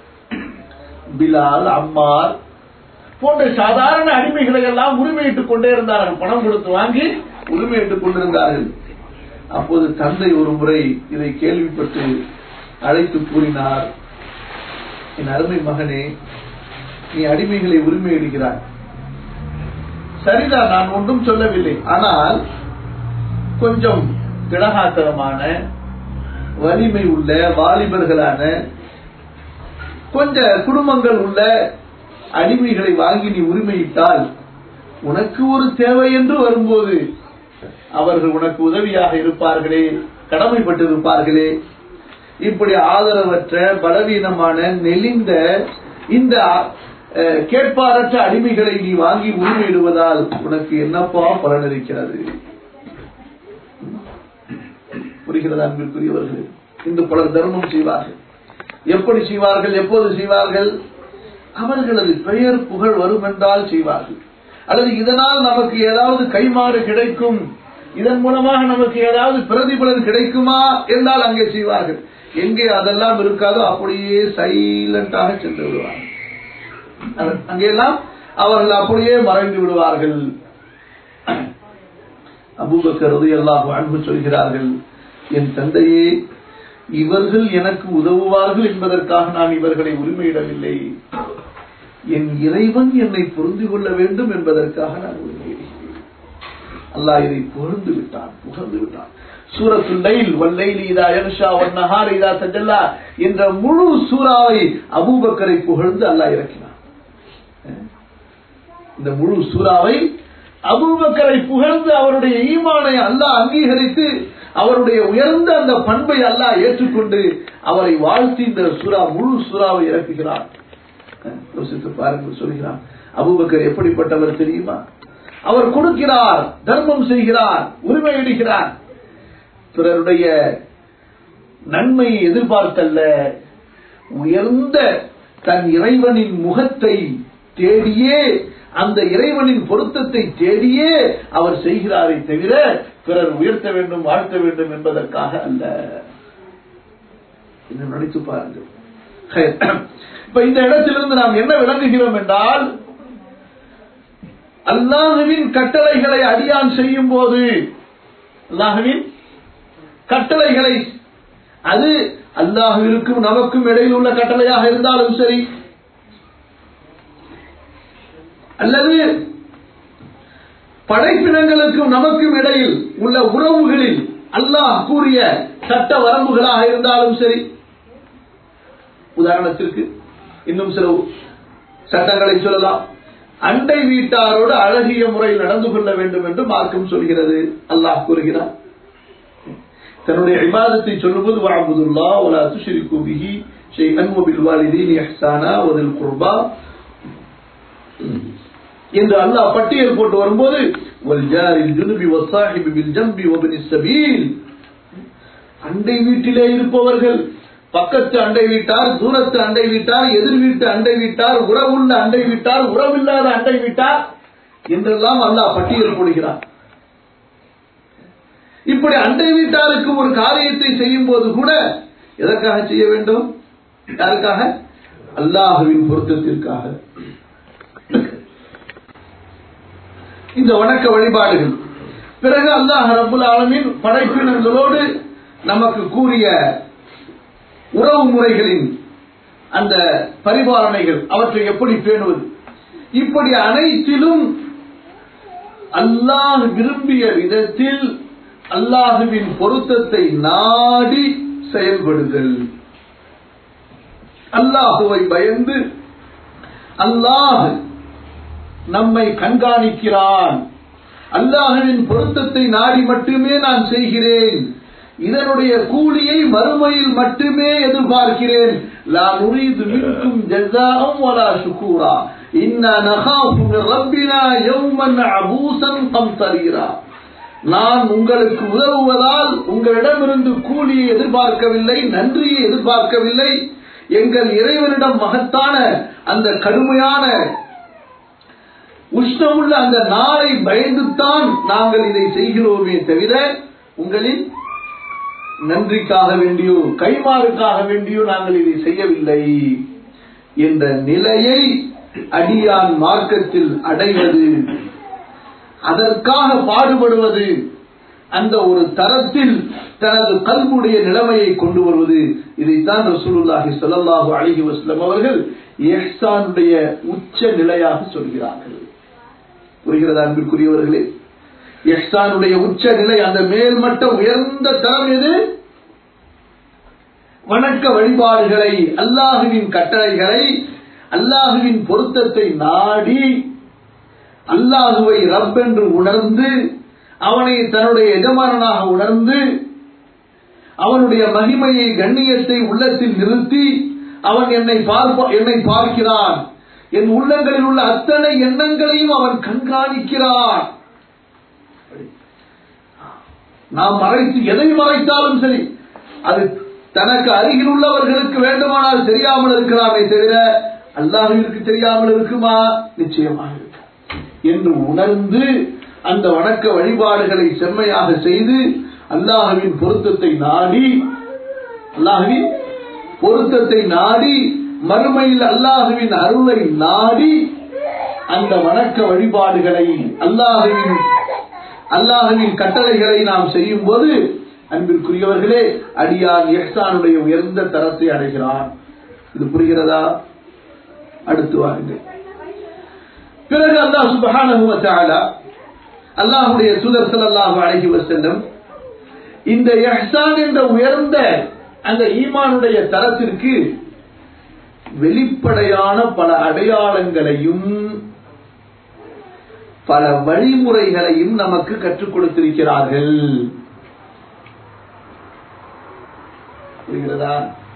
S1: பிலால் அம்மார் போன்ற சாதாரண அடிமைகளை எல்லாம் உரிமையிட்டுக் கொண்டே இருந்தார்கள் பணம் கொடுத்து வாங்கி உரிமையிட்டுக் கொண்டிருந்தார்கள் அப்போது தந்தை ஒரு முறை இதை கேள்விப்பட்டு அழைத்து கூறினார் என் அருமை மகனே நீ அடிமைகளை உரிமையிடுகிறாய் சரிதான் நான் ஒன்றும் சொல்லவில்லை ஆனால் கொஞ்சம் திடகாத்தரமான வலிமை உள்ள வாலிபர்களான கொஞ்ச குடும்பங்கள் உள்ள அடிமைகளை வாங்கி நீ உரிமையிட்டால் உனக்கு ஒரு தேவை என்று வரும்போது அவர்கள் உனக்கு உதவியாக இருப்பார்களே கடமைப்பட்டு இருப்பார்களே இப்படி ஆதரவற்ற பலவீனமான நெளிந்த இந்த அஹ், கேட்பாரற்ற அடிமைகளை நீ வாங்கி உரிமையிடுவதால் உனக்கு என்னப்பா பலன் இருக்கிறது புரிகிறதா அன்பிற்குரியவர்களே இன்று பலர் தர்மம் செய்வார்கள் எப்படி செய்வார்கள் எப்போது செய்வார்கள் அவர்களது பெயர் புகழ் வரும் என்றால் செய்வார்கள் அல்லது இதனால் நமக்கு ஏதாவது கைமாறு கிடைக்கும் இதன் மூலமாக நமக்கு ஏதாவது பிரதிபலன் கிடைக்குமா என்றால் அங்கே செய்வார்கள் எங்கே அதெல்லாம் இருக்காதோ அப்படியே சைலண்டாக சென்று விடுவார்கள் அவர் அங்கெல்லாம் அவர்கள் அப்படியே மறைந்து விடுவார்கள் அபூபக்கர் ரலியல்லாஹு அன்ஹு சொல்கிறார்கள் என் தந்தையே இவர்கள் எனக்கு உதவுவார்கள் என்பதற்காக நான் இவர்களை உரிமையிடவில்லை என் இறைவன் என்னை புரிந்து கொள்ள வேண்டும் என்பதற்காக நான் உரிமையிடுகிறேன் அல்லாஹ் இதை புகழ்ந்து விட்டான் புகழ்ந்து விட்டான் சூரத்துல் லைல் வல்லைலி இதா யன்ஷா வன்னஹார் இதா தஜல்லா என்ற முழு சூறாவை அபூபக்கரை புகழ்ந்து அல்லாஹ் இறக்கினான் இந்த முழு சூறாவை அபூபக்கரை புகழ்ந்து அவருடைய ஈமானை அல்லாஹ் அங்கீகரித்து அவருடைய உயர்ந்த அந்த பண்பை அல்லாஹ் ஏற்றுக்கொண்டு அவரை வாழ்த்தி இந்த சூறா முழு சூறாவை இறக்குகிறான் யோசித்து பாருங்கள் சொல்கிறான் அபூபக்கர் எப்படிப்பட்டவர் தெரியுமா அவர் கொடுக்கிறார் தர்மம் செய்கிறார் உரிமையிடுகிறார் பிறருடைய நன்மையை எதிர்பார்த்தல்ல உயர்ந்த தன் இறைவனின் முகத்தை தேடியே அந்த இறைவனின் பொருத்தத்தை தேடியே அவர் செய்கிறாரை தவிர பிறர் உயர்த்த வேண்டும் வாழ்த்த வேண்டும் என்பதற்காக அல்ல இன்னும் நினைத்து பாருங்கள் ஹைர். இப்ப இந்த இடத்திலிருந்து நாம் என்ன விளங்குகிறோம் என்றால் அல்லாஹுவின் கட்டளைகளை அடியான் செய்யும் போது அல்லாஹுவின் கட்டளைகளை அது அல்லாஹுவிற்கும் நமக்கும் இடையில் உள்ள கட்டளையாக இருந்தாலும் சரி அல்லது படைப்பினங்களுக்கும் நமக்கும் இடையில் உள்ள உறவுகளில் அல்லாஹ் கூறிய சட்ட வரம்புகளாக இருந்தாலும் சரி உதாரணத்திற்கு இன்னும் சில சட்டங்களை சொல்லலாம் அண்டை வீட்டாரோடு அழகிய முறையில் நடந்து கொள்ள வேண்டும் என்று மார்க்கம் சொல்கிறது அல்லாஹ் கூறுகிறார் தன்னுடைய இபாதத்தை சொல்லும்போது வஅபுதுல்லா வலா துஷ்ரிகு பிஹி ஷைஅன் வபில் வாலிதீனி இஹ்சானா வதில் குர்பா என்று அல்லாஹ் பட்டியல் போட்டு வரும்போது வல்ஜாரில் ஜுனுபி வசாஹிபி பில் ஜம்பி வபினி சபீல் அண்டை வீட்டிலே இருப்பவர்கள் பக்கத்து அண்டை வீட்டார் தூரத்து அண்டை வீட்டார் எதிர் வீட்டு அண்டை வீட்டார் உறவுள்ள அண்டை வீட்டார் உறவில்லாத அண்டை வீட்டார் என்றெல்லாம் அல்லாஹ் பட்டியல் போடுகிறார் இப்படி அண்டை வீட்டாருக்கு ஒரு காரியத்தை செய்யும் போது கூட எதற்காக செய்ய வேண்டும் யாருக்காக அல்லாஹுவின் பொருத்தத்திற்காக இந்த வணக்க வழிபாடுகள் பிறகு அல்லாஹ் ரபுல் ஆலமின் படைப்பினங்களோடு நமக்கு கூறிய உறவு முறைகளின் அந்த பரிபாலனைகள் அவற்றை எப்படி பேணுவது இப்படி அனைத்திலும் அல்லாஹ் விரும்பிய விதத்தில் அல்லாஹுவின் பொருத்தத்தை நாடி செயல்படுதல் அல்லாஹுவை பயந்து அல்லாஹ் நம்மை கண்காணிக்கிறான் அல்லாஹுவின் பொருத்தத்தை நாடி மட்டுமே நான் செய்கிறேன் இதனுடைய கூலியை மறுமையில் மட்டுமே எதிர்பார்க்கிறேன் லா நுரீது மின்கும் ஜஸாஅம் வலா ஷுகூரா இன்னா நகாஃபு மின் ரப்பினா யௌமன் அபூசன் கம்தரீரா நான் உங்களுக்கு உதவுவதால் உங்களிடமிருந்து கூலியை எதிர்பார்க்கவில்லை நன்றியை எதிர்பார்க்கவில்லை எங்கள் இறைவனிடம் மகத்தான அந்த கடுமையான உஷ்ணமுள்ள அந்த நாளை பயந்துத்தான் நாங்கள் இதை செய்கிறோமே தவிர உங்களின் நன்றிக்காக வேண்டியோ கைமாறுக்காக வேண்டியோ நாங்கள் இதை செய்யவில்லை என்ற நிலையை அடியான் மார்க்கத்தில் அடைவது அதற்காக பாடுபடுவது அந்த ஒரு தரத்தில் தனது கல்புடைய நிலைமையை கொண்டு வருவது இதைத்தான் ரசூலுல்லாஹி ஸல்லல்லாஹு அலைஹி வஸல்லம் அவர்கள் இஹ்சானுடைய உச்ச நிலையாக சொல்கிறார்கள் புரிகிறதா அன்பிற்குரியவர்களே இஹ்சானுடைய உச்ச நிலை அந்த மேல்மட்ட உயர்ந்த தரம் எது வணக்க வழிபாடுகளை அல்லாஹுவின் கட்டளைகளை அல்லாஹுவின் பொருத்தத்தை நாடி அல்லாஹுவை ரப் என்று உணர்ந்து அவனை தன்னுடைய எஜமானனாக உணர்ந்து அவனுடைய மகிமையை கண்ணியத்தை உள்ளத்தில் நிறுத்தி அவன் என்னை பார்ப்ப என்னை பார்க்கிறான் என் உள்ளங்களில் உள்ள அத்தனை எண்ணங்களையும் அவன் கண்காணிக்கிறான் நாம் மறைத்து எதை மறைத்தாலும் சரி அது தனக்கு அருகில் உள்ளவர்களுக்கு வேண்டுமானால் தெரியாமல் இருக்கலாமே தவிர அல்லாஹுவிற்கு தெரியாமல் இருக்குமா நிச்சயமாக இருக்கு என்று உணர்ந்து அந்த வணக்க வழிபாடுகளை செம்மையாக செய்து அல்லாஹுவின் பொருத்தத்தை நாடி அல்லாஹுவின் பொருத்தத்தை நாடி மறுமையில் அல்லாஹுவின் அருளை நாடி அந்த வணக்க வழிபாடுகளை அல்லாஹுவின் அல்லாஹுவின் கட்டளைகளை நாம் செய்யும் போது அன்பிற்குரியவர்களே அடியான் எஹ்சானுடைய உயர்ந்த தரத்தை அடைகிறான் இது புரிகிறதா அடுத்து வாருங்கள் பிறகு அல்லாஹ் சுபஹானஹு வ தஆலா அல்லாஹ்வுடைய தூதர் ஸல்லல்லாஹு அலைஹி வஸல்லம் இந்த இஹ்சான் என்ற உயர்ந்த அந்த ஈமானுடைய தரத்திற்கு வெளிப்படையான பல அடையாளங்களையும் பல வழிமுறைகளையும் நமக்கு கற்றுக் கொடுத்திருக்கிறார்கள் புரிகிறதா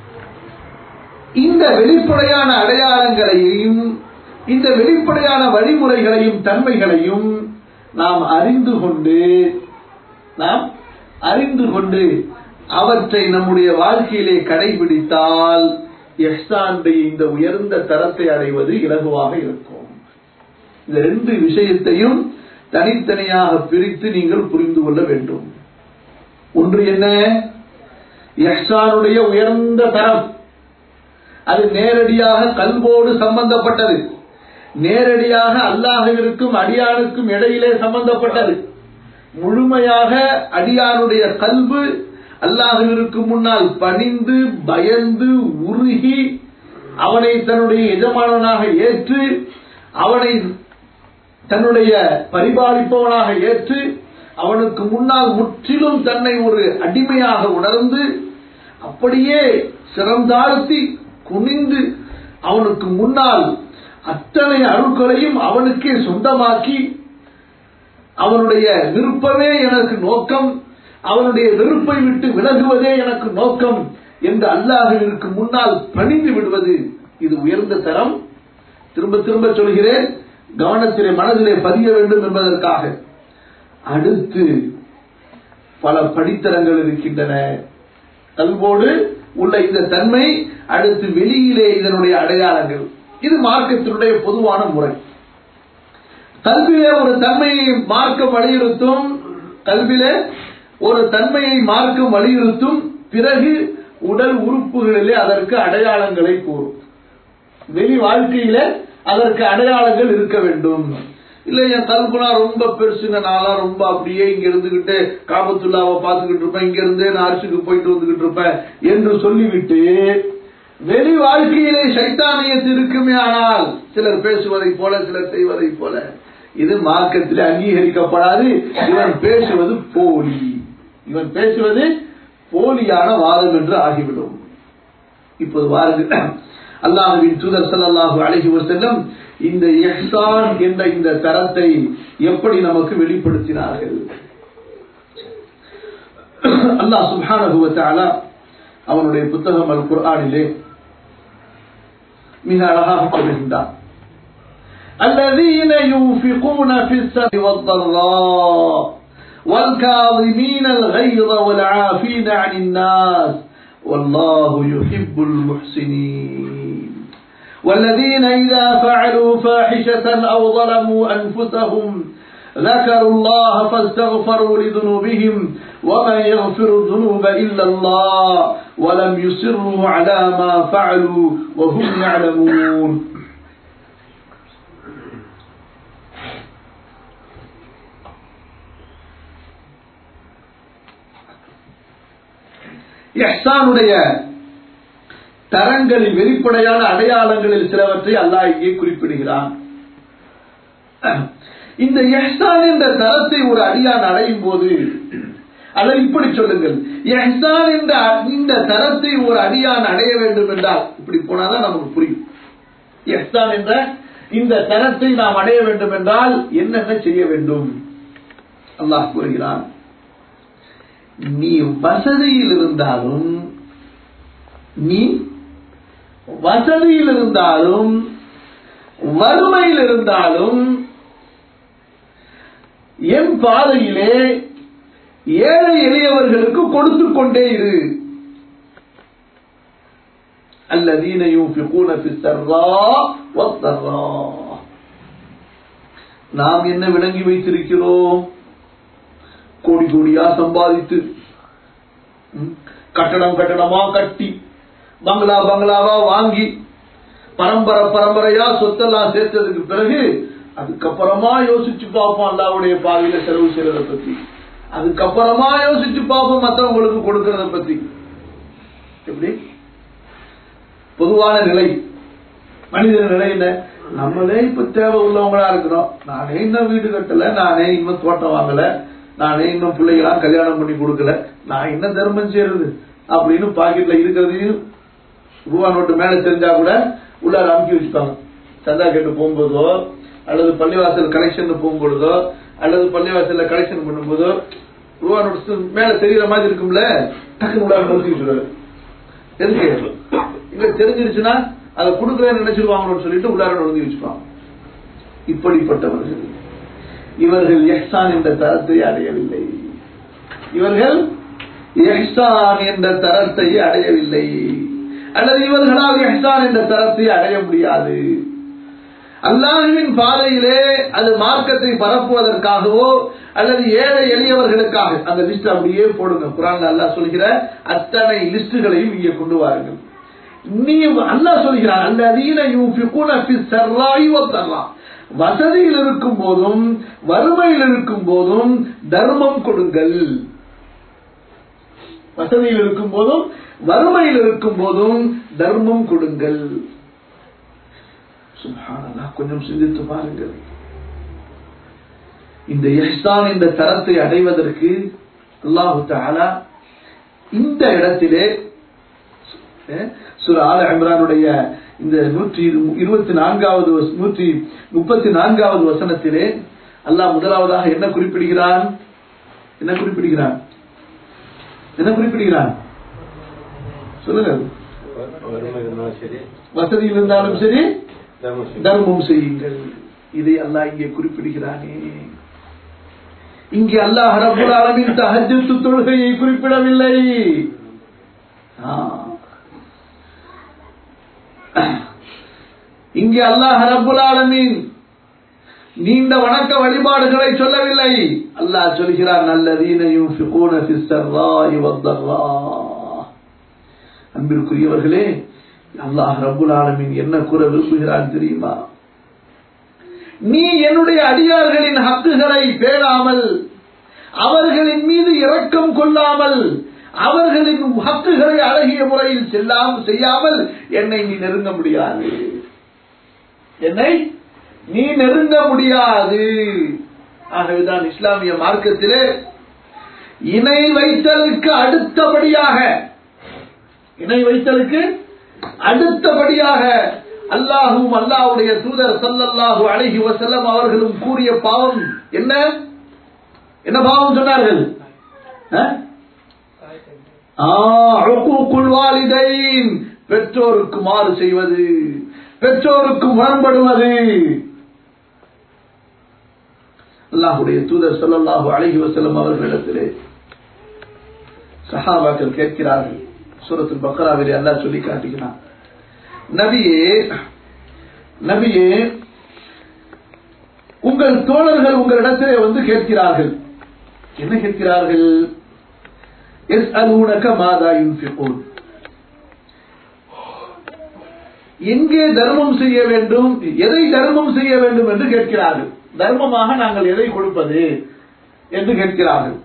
S1: இந்த வெளிப்படையான அடையாளங்களையும் இந்த வெளிப்படையான வழிமுறைகளையும் தன்மைகளையும் நாம் அறிந்து கொண்டு நாம் அறிந்து கொண்டு அவற்றை நம்முடைய வாழ்க்கையிலே கடைபிடித்தால் எஹ்சானுடைய இந்த உயர்ந்த தரத்தை அடைவது இலகுவாக இருக்கும் இந்த ரெண்டு விஷயத்தையும் தனித்தனியாக பிரித்து நீங்கள் புரிந்து கொள்ள வேண்டும் ஒன்று என்ன எஹ்சானுடைய உயர்ந்த தரம் அது நேரடியாக கல்வோடு சம்பந்தப்பட்டது நேரடியாக அல்லாஹிற்கும் அடியானுக்கும் இடையிலே சம்பந்தப்பட்டது முழுமையாக அடியானுடைய கல்வு அல்லாஹிற்கு முன்னால் பணிந்து பயந்து உருகி அவனை தன்னுடைய எஜமானனாக ஏற்று அவனை தன்னுடைய பரிபாலிப்பவனாக ஏற்று அவனுக்கு முன்னால் முற்றிலும் தன்னை ஒரு அடிமையாக உணர்ந்து அப்படியே சிறந்தாழ்த்தி குனிந்து அவனுக்கு முன்னால் அத்தனை அருட்களையும் அவனுக்கே சொந்தமாக்கி அவனுடைய விருப்பமே எனக்கு நோக்கம் அவனுடைய வெறுப்பை விட்டு விலகுவதே எனக்கு நோக்கம் என்று அல்லாஹிற்கு முன்னால் பணிந்து விடுவது இது உயர்ந்த தரம் திரும்ப திரும்ப சொல்கிறேன் கவனத்திலே மனதிலே பதிய வேண்டும் என்பதற்காக அடுத்து பல படித்தரங்கள் இருக்கின்றன கல்வோடு உள்ள இந்த தன்மை அடுத்து வெளியிலே இதனுடைய அடையாளங்கள் இது மார்க்கத்தினுடைய பொதுவான முறை கல்வியிலே ஒரு தன்மையை மார்க்கம் வலியுறுத்தும் கல்வியிலே ஒரு தன்மையை மார்க்கம் வலியுறுத்தும் பிறகு உடல் உறுப்புகளிலே அதற்கு அடையாளங்களை கூறும் வெளி வாழ்க்கையில அதற்கு அடையாளங்கள் இருக்க வேண்டும் இல்ல என் கல்பனா ரொம்ப பெருசுங்க நான்லாம் ரொம்ப அப்படியே இங்க இருந்துகிட்டு காபத்துல்லாவை பார்த்துக்கிட்டு இருப்பேன் இங்க இருந்தே நான் அரிசிக்கு போயிட்டு வந்துகிட்டு இருப்பேன் என்று சொல்லிவிட்டு வெளி வாழ்க்கையிலே சைத்தானியத்து இருக்குமே ஆனால் சிலர் பேசுவதை போல சிலர் செய்வதை போல இது மார்க்கத்தில் அங்கீகரிக்கப்படாது இவன் பேசுவது போலி இவன் பேசுவது போலியான வாதம் என்று ஆகிவிடும் இப்போது வாருங்கள் அல்லாஹுவின் தூதர் ஸல்லல்லாஹு அலைஹி வஸல்லம் இந்த இஹ்சான் என்ற இந்த தரத்தை எப்படி நமக்கு வெளிப்படுத்தினார்கள் அல்லாஹ் சுப்ஹானஹு வ தஆலா அவனுடைய புத்தகம் அல் குர்ஆனிலே மிக அழகாக சொல்கின்றான் الذين ينفقون في السر والضراء والكاظمين الغيظ والعافين عن الناس والله يحب المحسنين والذين إذا فعلوا فاحشة أو ظلموا أنفسهم ذكروا الله فاستغفروا لذنوبهم ومن يغفر الذنوب إلا الله ولم يصروا على ما فعلوا وهم يعلمون இஹ்சானுடைய தரங்களில் வெளிப்படையான அடையாளங்களில் சிலவற்றை அல்லாஹ் இங்கே குறிப்பிடுகிறான் இந்த எஹ்சான் என்ற தரத்தை ஒரு அடியான் அடையும் போது அல்லது இப்படி சொல்லுங்கள் எஹ்சான் என்ற இந்த தரத்தை ஒரு அடியான் அடைய வேண்டும் என்றால் இப்படி போனாதான் நமக்கு புரியும் எஹ்சான் என்ற இந்த தரத்தை நாம் அடைய வேண்டும் என்றால் என்னென்ன செய்ய வேண்டும் அல்லாஹ் கூறுகிறான் நீ வசதியில் இருந்தாலும் நீ வசதியில் இருந்தாலும் வறுமையில் இருந்தாலும் என் பாதையிலே ஏழை எளியவர்களுக்கு கொடுத்து கொண்டே இரு الذين ينفقون في السراء والضراء நாம் என்ன விளங்கி வைத்திருக்கிறோம் கோடி கோடியா சம்பாதித்து கட்டடம் கட்டடமா கட்டி பங்களா பங்களாவா வாங்கி பரம்பரை பரம்பரையா சொத்தெல்லாம் சேர்த்ததுக்கு பிறகு அதுக்கப்புறமா யோசிச்சு பார்ப்போம் அல்லாவுடைய பாதையில செலவு செய்யறத பத்தி அதுக்கப்புறமா யோசிச்சு பார்ப்போம் மற்றவங்களுக்கு கொடுக்கறத பத்தி எப்படி பொதுவான நிலை மனித நிலை என்ன நம்மளே இப்ப தேவை உள்ளவங்களா இருக்கிறோம் நானே இன்னும் வீடு கட்டல நானே இன்னும் தோட்டம் வாங்கல நானே இன்னும் பிள்ளைகளாம் கல்யாணம் பண்ணி கொடுக்கல நான் என்ன தர்மம் செய்யறது அப்படின்னு பாக்கெட்ல இருக்கிறதையும் ரூபா நோட்டு மேல தெரிஞ்சா கூட உள்ளார அமுக்கி வச்சுப்பாங்க சந்தா கேட்டு போகும்போதோ அல்லது பள்ளிவாசல் கலெக்ஷன் போகும்பொழுதோ அல்லது பள்ளிவாசல்ல கலெக்ஷன் பண்ணும்போதோ ரூபா நோட்டு மேல தெரியற மாதிரி இருக்கும்ல டக்குனு உள்ளார நோக்கி வச்சுருவாரு எதுக்கு இல்ல தெரிஞ்சிருச்சுன்னா அதை கொடுக்கலன்னு நினைச்சிருவாங்கன்னு சொல்லிட்டு உள்ளார நுழைஞ்சு வச்சுப்பாங்க இப்படிப்பட்டவர்கள் இவர்கள் எஹ்சான் என்ற தரத்தை அடையவில்லை இவர்கள் எஹ்சான் என்ற தரத்தை அடையவில்லை அல்லது இவர்களால் எஹ்சான் என்ற தரத்தை அடைய முடியாது அல்லாஹுவின் பாதையிலே அது மார்க்கத்தை பரப்புவதற்காகவோ அல்லது ஏழை எளியவர்களுக்காக அந்த லிஸ்ட் அப்படியே போடுங்க குரான் அல்லாஹ் சொல்கிற அத்தனை லிஸ்டுகளையும் இங்கே கொண்டு வாருங்கள் நீ அல்லாஹ் சொல்கிறான் அல்லதீன யூஃபிகுன ஃபி ஸர்ராஇ வத்தர்ரா வசதியில் இருக்கும் போதும் வறுமையில் இருக்கும் போதும் தர்மம் கொடுங்கள் வசதியில் இருக்கும் போதும் வறுமையில் இருக்கும் போதும் தர்மம் கொடுங்கள் சுப்ஹானல்லாஹ் கொஞ்சம் சிந்தித்து பாருங்கள் இந்த இஹ்சான் இந்த தரத்தை அடைவதற்கு அல்லாஹு தஆலா இந்த இடத்திலே சுர ஆல இம்ரானுடைய இந்த நூற்றி இருபத்தி நான்காவது நூற்றி முப்பத்தி நான்காவது வசனத்திலே அல்லாஹ் முதலாவதாக என்ன குறிப்பிடுகிறான் என்ன குறிப்பிடுகிறான் என்ன குறிப்பிடுகிறான் சொல்லுங்க வசதியில் இருந்தாலும் சரி தர்மம் செய்யுங்கள் இதை அல்லாஹ் இங்கே குறிப்பிடுகிறானே இங்கே அல்லாஹ் ரபுல் அளவின் தஹஜத்து தொழுகையை குறிப்பிடவில்லை இங்கே அல்லாஹ் ரபுல் ஆலமீன் நீண்ட வணக்க வழிபாடுகளை சொல்லவில்லை அல்லாஹ் சொல்கிறார் நல்லதீனையும் அன்பிற்குரியவர்களே அல்லாஹ் ரபுல் ஆலமின் என்ன கூற விரும்புகிறான் தெரியுமா நீ என்னுடைய அடியார்களின் ஹக்குகளை பேணாமல் அவர்களின் மீது இரக்கம் கொள்ளாமல் அவர்களின் ஹக்குகளை அழகிய முறையில் செல்லாமல் செய்யாமல் என்னை நீ நெருங்க முடியாது என்னை நீ நெருங்க முடியாது ஆகவேதான் இஸ்லாமிய மார்க்கத்திலே இணை வைத்தலுக்கு அடுத்தபடியாக இணை வைத்தலுக்கு அடுத்தபடியாக அல்லாஹும் அல்லாஹுடைய தூதர் சல்லல்லாஹு அழகி வசல்லம் அவர்களும் கூறிய பாவம் என்ன என்ன பாவம் சொன்னார்கள் பெற்றோருக்கு மாறு செய்வது பெற்றோருக்கு முரண்படுவது அல்லாஹுடைய தூதர் சொல்லல்லாஹு அழகி வசல்லம் அவர்களிடத்திலே சஹாபாக்கள் கேட்கிறார்கள் சூரத்தில் பக்ராவிலே அல்லாஹ் சொல்லி காட்டுகிறான் நபியே நபியே உங்கள் தோழர்கள் உங்களிடத்திலே வந்து கேட்கிறார்கள் என்ன கேட்கிறார்கள் எஸ் அலூனக மாதா யுன்ஃபிகூன் எங்கே தர்மம் செய்ய வேண்டும் எதை தர்மம் செய்ய வேண்டும் என்று கேட்கிறார்கள் தர்மமாக நாங்கள் எதை கொடுப்பது என்று கேட்கிறார்கள்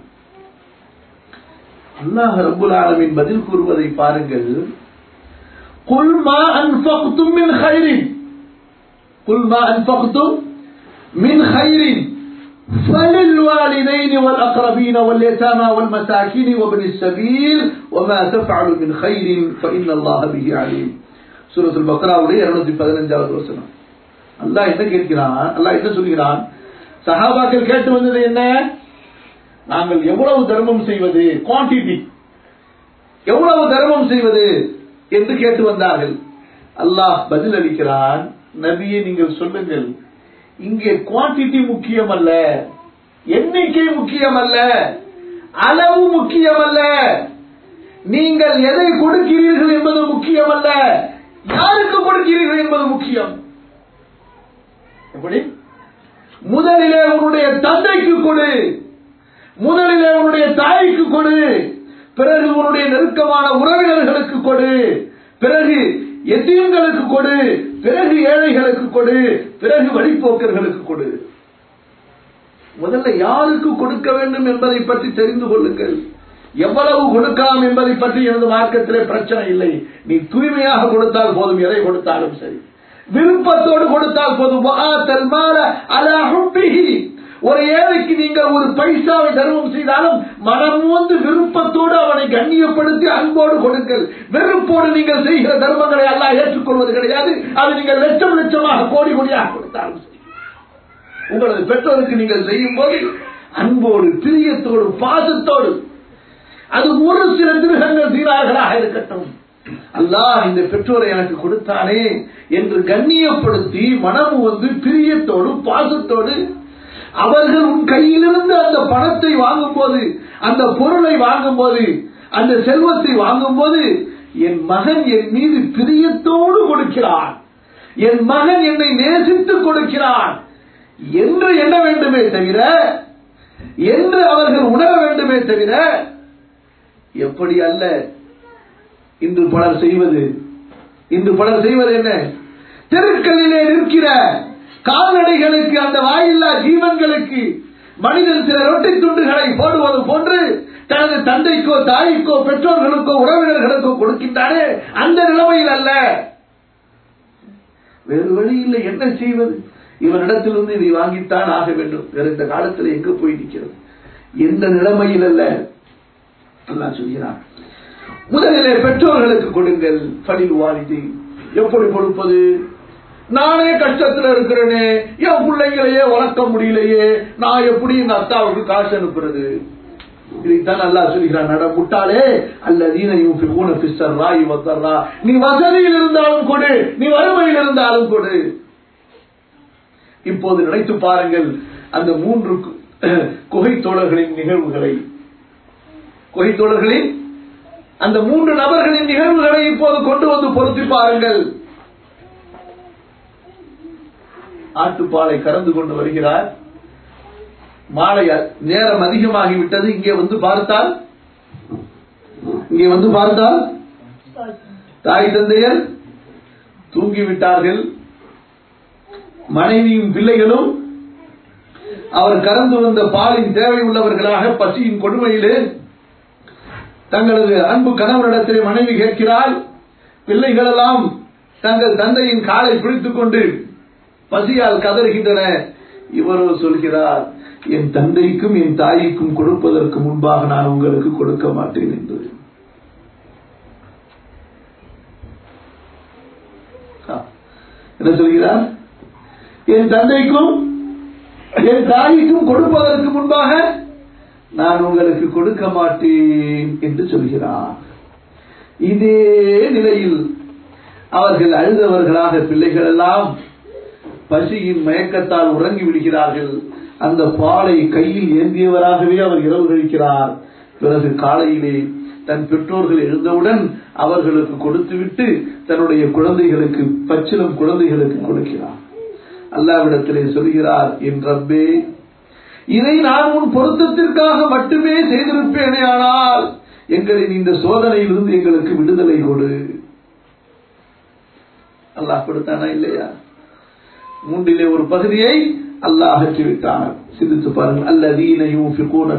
S1: அல்லாஹ் ரபுல் ஆலமின் பதில் கூறுவதை பாருங்கள் قل ما أنفقتم من خير قل ما أنفقتم من خير فللوالدين والأقربين واليتامى والمساكين وابن السبيل وما تفعلوا من خير فإن الله به عليم سورة البقرة உடைய 215வது வசனம் அல்லாஹ் என்ன கேட்கிறான் அல்லாஹ் என்ன சொல்கிறான் சஹாபாக்கள் கேட்டு வந்தது என்ன நாங்கள் எவ்வளவு தர்மம் செய்வது குவான்டிட்டி எவ்வளவு தர்மம் செய்வது என்று கேட்டு வந்தார்கள் அல்லாஹ் பதில் அளிக்கிறான் நபியை நீங்கள் சொல்லுங்கள் இங்கே குவான்டிட்டி முக்கியம் அல்ல எண்ணிக்கை முக்கியம் அல்ல அளவு முக்கியம் அல்ல நீங்கள் எதை கொடுக்கிறீர்கள் என்பது முக்கியம் அல்ல யாருக்கு கொடுக்கிறீர்கள் என்பது முக்கியம் எப்படி முதலிலே உன்னுடைய தந்தைக்கு கொடு முதலிலே உன்னுடைய தாய்க்கு கொடு பிறகு உன்னுடைய நெருக்கமான உறவினர்களுக்கு கொடு பிறகு எத்தீம்களுக்கு கொடு பிறகு ஏழைகளுக்கு கொடு பிறகு வழிபோக்கர்களுக்கு கொடு முதல்ல யாருக்கு கொடுக்க வேண்டும் என்பதை பற்றி தெரிந்து கொள்ளுங்கள் எவ்வளவு கொடுக்கலாம் என்பதை பற்றி எனது மார்க்கத்திலே பிரச்சனை இல்லை நீ தூய்மையாக கொடுத்தால் போதும் எதை கொடுத்தாலும் சரி விருப்பத்தோடு கொடுத்தால் போதும் ஒரு ஏழைக்கு நீங்கள் ஒரு பைசாவை தர்மம் செய்தாலும் மனம் வந்து விருப்பத்தோடு அவனை கண்ணியப்படுத்தி அன்போடு கொடுங்கள் வெறுப்போடு நீங்கள் செய்கிற தர்மங்களை எல்லாம் ஏற்றுக்கொள்வது கிடையாது அது நீங்கள் லட்சம் லட்சமாக கோடி கோடியாக கொடுத்தாலும் சரி உங்களது பெற்றோருக்கு நீங்கள் செய்யும் போது அன்போடு பிரியத்தோடு பாசத்தோடு அது ஒரு சில திருகங்கள் சீரார்களாக இருக்கட்டும் அல்லாஹ் இந்த பெற்றோரை எனக்கு கொடுத்தானே என்று கண்ணியப்படுத்தி மனம் வந்து பிரியத்தோடு பாசத்தோடு அவர்கள் உன் கையிலிருந்து அந்த பணத்தை வாங்கும் போது அந்த பொருளை வாங்கும் போது அந்த செல்வத்தை வாங்கும் போது என் மகன் என் மீது பிரியத்தோடு கொடுக்கிறான் என் மகன் என்னை நேசித்து கொடுக்கிறான் என்று எண்ண வேண்டுமே தவிர என்று அவர்கள் உணர வேண்டுமே தவிர எப்படி அல்ல இன்று பலர் செய்வது இன்று பலர் செய்வது என்ன தெருக்களிலே நிற்கிற கால்நடைகளுக்கு அந்த வாயில்லா ஜீவன்களுக்கு மனிதன் சில ரொட்டி துண்டுகளை போடுவது போன்று தனது தந்தைக்கோ தாய்க்கோ பெற்றோர்களுக்கோ உறவினர்களுக்கோ கொடுக்கின்றானே அந்த நிலைமையில் அல்ல வேறு வழி இல்லை என்ன செய்வது இவனிடத்திலிருந்து இதை வாங்கித்தான் ஆக வேண்டும் வேற இந்த காலத்தில் எங்க போய் நிற்கிறது எந்த நிலைமையில் அல்ல அல்லாஹ் சொல்கிறான் முதலிலே பெற்றோர்களுக்கு கொடுங்கள் பணிவு வாரிதி எப்படி கொடுப்பது நானே கஷ்டத்துல இருக்கிறேனே என் பிள்ளைங்களையே வளர்க்க முடியலையே நான் எப்படி எங்க அத்தாவுக்கு காசு அனுப்புறது இதைத்தான் அல்லா சொல்கிறான் நட முட்டாளே அல்லதீனையும் ஊன பிஸ்தர்ரா இவத்தர்ரா நீ வசதியில் இருந்தாலும் கொடு நீ வறுமையில் இருந்தாலும் கொடு இப்போது நினைத்து பாருங்கள் அந்த மூன்று குகை தோழர்களின் நிகழ்வுகளை குகை தோழர்களின் அந்த மூன்று நபர்களின் நிகழ்வுகளை இப்போது கொண்டு வந்து பொருத்தி பாருங்கள் ஆட்டுப்பாலை கறந்து கொண்டு வருகிறார் மாலை நேரம் அதிகமாகிவிட்டது இங்கே வந்து பார்த்தால் இங்கே வந்து பார்த்தால் தாய் தந்தையர் தூங்கிவிட்டார்கள் மனைவியும் பிள்ளைகளும் அவர் கறந்து வந்த பாலின் தேவை உள்ளவர்களாக பசியின் கொடுமையிலே தங்களது அன்பு கணவரிடத்திலே மனைவி கேட்கிறாள் பிள்ளைகளெல்லாம் தங்கள் தந்தையின் காலை பிடித்துக் கொண்டு பசியால் கதறுகின்றன இவரோ சொல்கிறார் என் தந்தைக்கும் என் தாய்க்கும் கொடுப்பதற்கு முன்பாக நான் உங்களுக்கு கொடுக்க மாட்டேன் என்று என்ன சொல்கிறார் என் தந்தைக்கும் என் தாய்க்கும் கொடுப்பதற்கு முன்பாக நான் உங்களுக்கு கொடுக்க மாட்டேன் என்று சொல்கிறார் இதே நிலையில் அவர்கள் அழுதவர்களாக பிள்ளைகள் எல்லாம் பசியின் மயக்கத்தால் உறங்கி விடுகிறார்கள் அந்த பாலை கையில் ஏந்தியவராகவே அவர் இரவு கழிக்கிறார் பிறகு காலையிலே தன் பெற்றோர்கள் எழுந்தவுடன் அவர்களுக்கு கொடுத்துவிட்டு தன்னுடைய குழந்தைகளுக்கு பச்சிலம் குழந்தைகளுக்கு கொடுக்கிறார் அல்லாவிடத்திலே சொல்கிறார் என் ரப்பே இதை நான் உன் பொருத்தத்திற்காக மட்டுமே செய்திருப்பேனே ஆனால் எங்களின் இந்த சோதனையிலிருந்து எங்களுக்கு விடுதலை கொடு அல்லாஹ் கொடுத்தானா இல்லையா மூன்றிலே ஒரு பகுதியை அல்லாஹ் அகற்றிவிட்டார் சிந்தித்து பாருங்கள் அல்லதீனையும்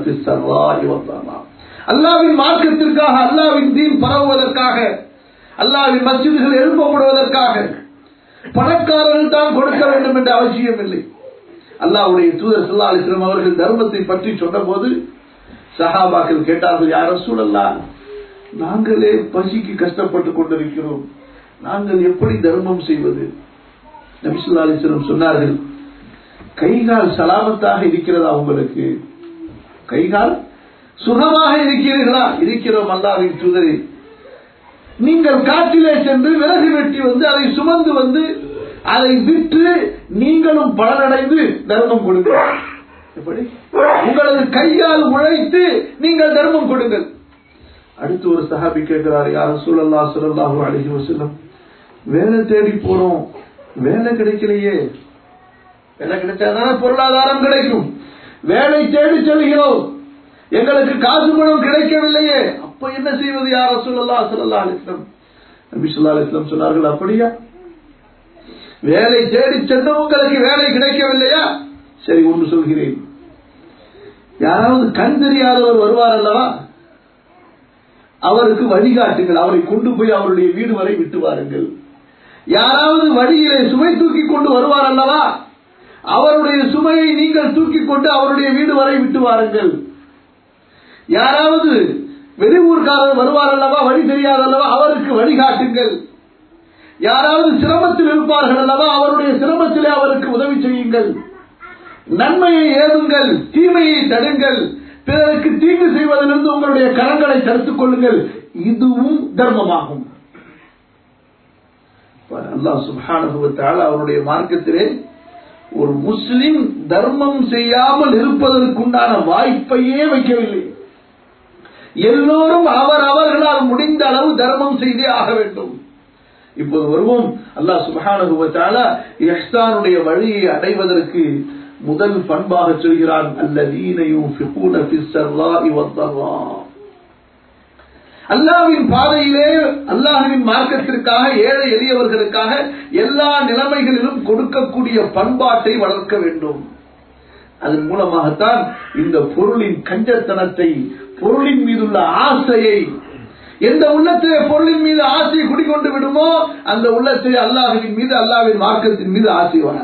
S1: அல்லாவின் மார்க்கத்திற்காக அல்லாவின் தீன் பரவுவதற்காக அல்லாவின் மசிதிகள் எழுப்பப்படுவதற்காக பணக்காரர்கள் தான் கொடுக்க வேண்டும் என்ற அவசியம் இல்லை அல்லாவுடைய தூதர் சல்லா அலிஸ்லாம் அவர்கள் தர்மத்தை பற்றி சொன்னபோது சஹாபாக்கள் கேட்டார்கள் யார சூழல்லா நாங்களே பசிக்கு கஷ்டப்பட்டு கொண்டிருக்கிறோம் நாங்கள் எப்படி தர்மம் செய்வது நபிசுல்லா அலிஸ்லம் சொன்னார்கள் கைகால் சலாமத்தாக இருக்கிறதா உங்களுக்கு கைகால் சுகமாக இருக்கிறீர்களா இருக்கிறோம் அல்லாவின் தூதரே நீங்கள் காட்டிலே சென்று விறகு வெட்டி வந்து அதை சுமந்து வந்து அதை விற்று நீங்களும் பலனடைந்து தர்மம் கொடுங்கள் எப்படி உங்களது கையால் உழைத்து நீங்கள் தர்மம் கொடுங்கள் அடுத்து ஒரு சஹாபி கேட்கிறார் யாரும் சூழல்லா சுழல்லாஹு அழகி வசலம் வேலை தேடி போறோம் வேலை கிடைக்கலையே வேலை கிடைச்சாதான பொருளாதாரம் கிடைக்கும் வேலை தேடி செல்கிறோம் எங்களுக்கு காசு பணம் கிடைக்கவில்லையே அப்ப என்ன செய்வது யார சொல்லலா சொல்லலா அலிஸ்லம் நபி சொல்லா அலிஸ்லம் சொன்னார்கள் அப்படியா வேலை தேடி சென்ற உங்களுக்கு வேலை கிடைக்கவில்லையா சரி ஒன்று சொல்கிறேன் யாராவது கண் தெரியாதவர் வருவார் அல்லவா அவருக்கு வழிகாட்டுங்கள் அவரை கொண்டு போய் அவருடைய வீடு வரை விட்டு வாருங்கள் யாராவது வழியிலே சுமை தூக்கி கொண்டு வருவார் அல்லவா அவருடைய சுமையை நீங்கள் தூக்கி கொண்டு அவருடைய வீடு வரை விட்டு வாருங்கள் யாராவது வெளியூர்காரர் வருவார் அல்லவா வழி தெரியாது அல்லவா அவருக்கு வழிகாட்டுங்கள் யாராவது சிரமத்தில் இருப்பார்கள் அல்லவா அவருடைய சிரமத்திலே அவருக்கு உதவி செய்யுங்கள் நன்மையை ஏதுங்கள் தீமையை தடுங்கள் பிறருக்கு தீங்கு செய்வதிலிருந்து உங்களுடைய கரங்களை தடுத்துக் கொள்ளுங்கள் இதுவும் தர்மமாகும் அல்லாஹ் சுபானுபவத்தால் அவருடைய மார்க்கத்திலே ஒரு முஸ்லிம் தர்மம் செய்யாமல் இருப்பதற்குண்டான வாய்ப்பையே வைக்கவில்லை எல்லோரும் அவர் அவர்களால் முடிந்த அளவு தர்மம் செய்தே ஆக வேண்டும் இப்போது வருவோம் அல்லாஹ் சுபஹானுபவத்தால இஹ்சானுடைய வழியை அடைவதற்கு முதல் பண்பாக சொல்கிறான் அல்லதீனையும் அல்லாவின் பாதையிலே அல்லாஹுவின் மார்க்கத்திற்காக ஏழை எளியவர்களுக்காக எல்லா நிலைமைகளிலும் கொடுக்கக்கூடிய பண்பாட்டை வளர்க்க வேண்டும் அதன் மூலமாகத்தான் இந்த பொருளின் கஞ்சத்தனத்தை பொருளின் மீதுள்ள ஆசையை எந்த உள்ளத்திலே பொருளின் மீது ஆசை குடிக்கொண்டு விடுமோ அந்த உள்ளத்திலே அல்லாஹுவின் மீது அல்லாவின் மார்க்கத்தின் மீது ஆசை வர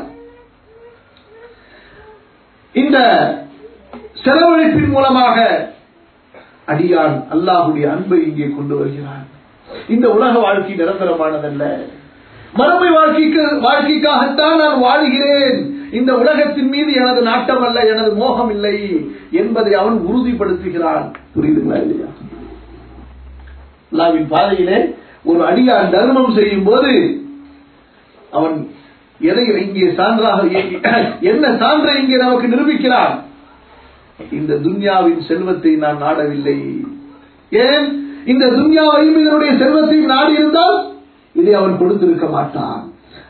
S1: இந்த செலவழிப்பின் மூலமாக அடியான் அல்லாஹுடைய அன்பை இங்கே கொண்டு வருகிறான் இந்த உலக வாழ்க்கை நிரந்தரமானதல்ல மறுமை வாழ்க்கைக்கு வாழ்க்கைக்காகத்தான் நான் வாழ்கிறேன் இந்த உலகத்தின் மீது எனது நாட்டம் அல்ல எனது மோகம் இல்லை என்பதை அவன் உறுதிப்படுத்துகிறான் புரியுதுங்களா இல்லையா அல்லாவின் பாதையிலே ஒரு அடியான் தர்மம் செய்யும் போது அவன் எதை இங்கே சான்றாக என்ன சான்றை இங்கே நமக்கு நிரூபிக்கிறான் இந்த துன்யாவின் செல்வத்தை நான் நாடவில்லை ஏன் இந்த துன்யாவையும் இதனுடைய செல்வத்தையும் நாடி இருந்தால் இதை அவன் கொடுத்திருக்க மாட்டான்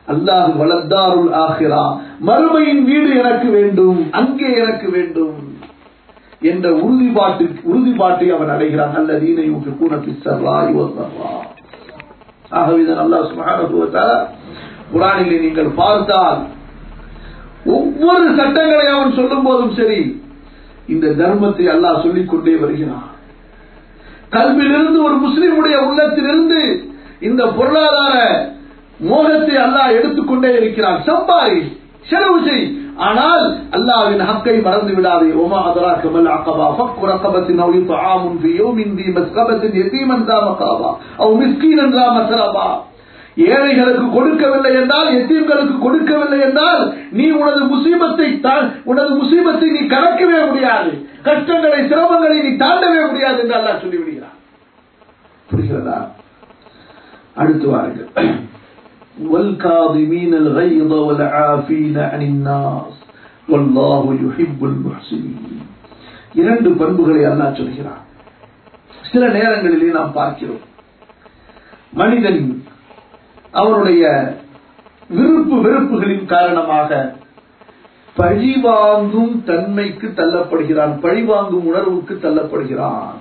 S1: அல்லாஹ் வளர்ந்தாருள் ஆகிறா மறுமையின் வீடு எனக்கு வேண்டும் அங்கே எனக்கு வேண்டும் என்ற உறுதிப்பாட்டு உறுதிப்பாட்டை அவன் அடைகிறான் அல்ல தீனை கூட பிசர்வா யுவசர்வா ஆகவேதான் அல்லாஹ் சுப்ஹானஹு வ தஆலா குர்ஆனிலே நீங்கள் பார்த்தால் ஒவ்வொரு சட்டங்களை அவன் சொல்லும் போதும் சரி இந்த தர்மத்தை அல்லாஹ் சொல்லிக் கொண்டே வருகிறான் கல்வியிலிருந்து ஒரு முஸ்லிமுடைய உள்ளத்திலிருந்து இந்த பொருளாதார மோகத்தை அல்லாஹ் எடுத்துக்கொண்டே இருக்கிறான் சம்பாரி செலவு செய் ஆனால் அல்லாஹ்வின் ஹக்கை மறந்து விடாதே ஒமா அதராக மல் அகபா ஃபக்கு ரகபத்தின் அவு இத்ஆமுன் ஃபி யௌமின் தி மஸ்கபத்தின் யதீமன் தா மகாபா அவு மிஸ்கீனன் தா மஸ்ரபா ஏழைகளுக்கு கொடுக்கவில்லை என்றால் எத்தீம்களுக்கு கொடுக்கவில்லை என்றால் நீ உனது முசீபத்தை தா- உனது முசீபத்தை நீ கடக்கவே முடியாது கஷ்டங்களை சிரமங்களை நீ தாண்டவே முடியாது என்று அல்லாஹ் சொல்லிவிடுகிறார் புரிகிறதா அடுத்து வாருங்கள் والكاظمين الغيظ والعافين عن الناس والله يحب المحسنين இரண்டு பண்புகளை அல்லாஹ் சொல்கிறார் சில நேரங்களிலே நாம் பார்க்கிறோம் மனிதன் அவருடைய விருப்பு வெறுப்புகளின் காரணமாக பழிவாங்கும் தன்மைக்கு தள்ளப்படுகிறான் பழிவாங்கும் உணர்வுக்கு தள்ளப்படுகிறான்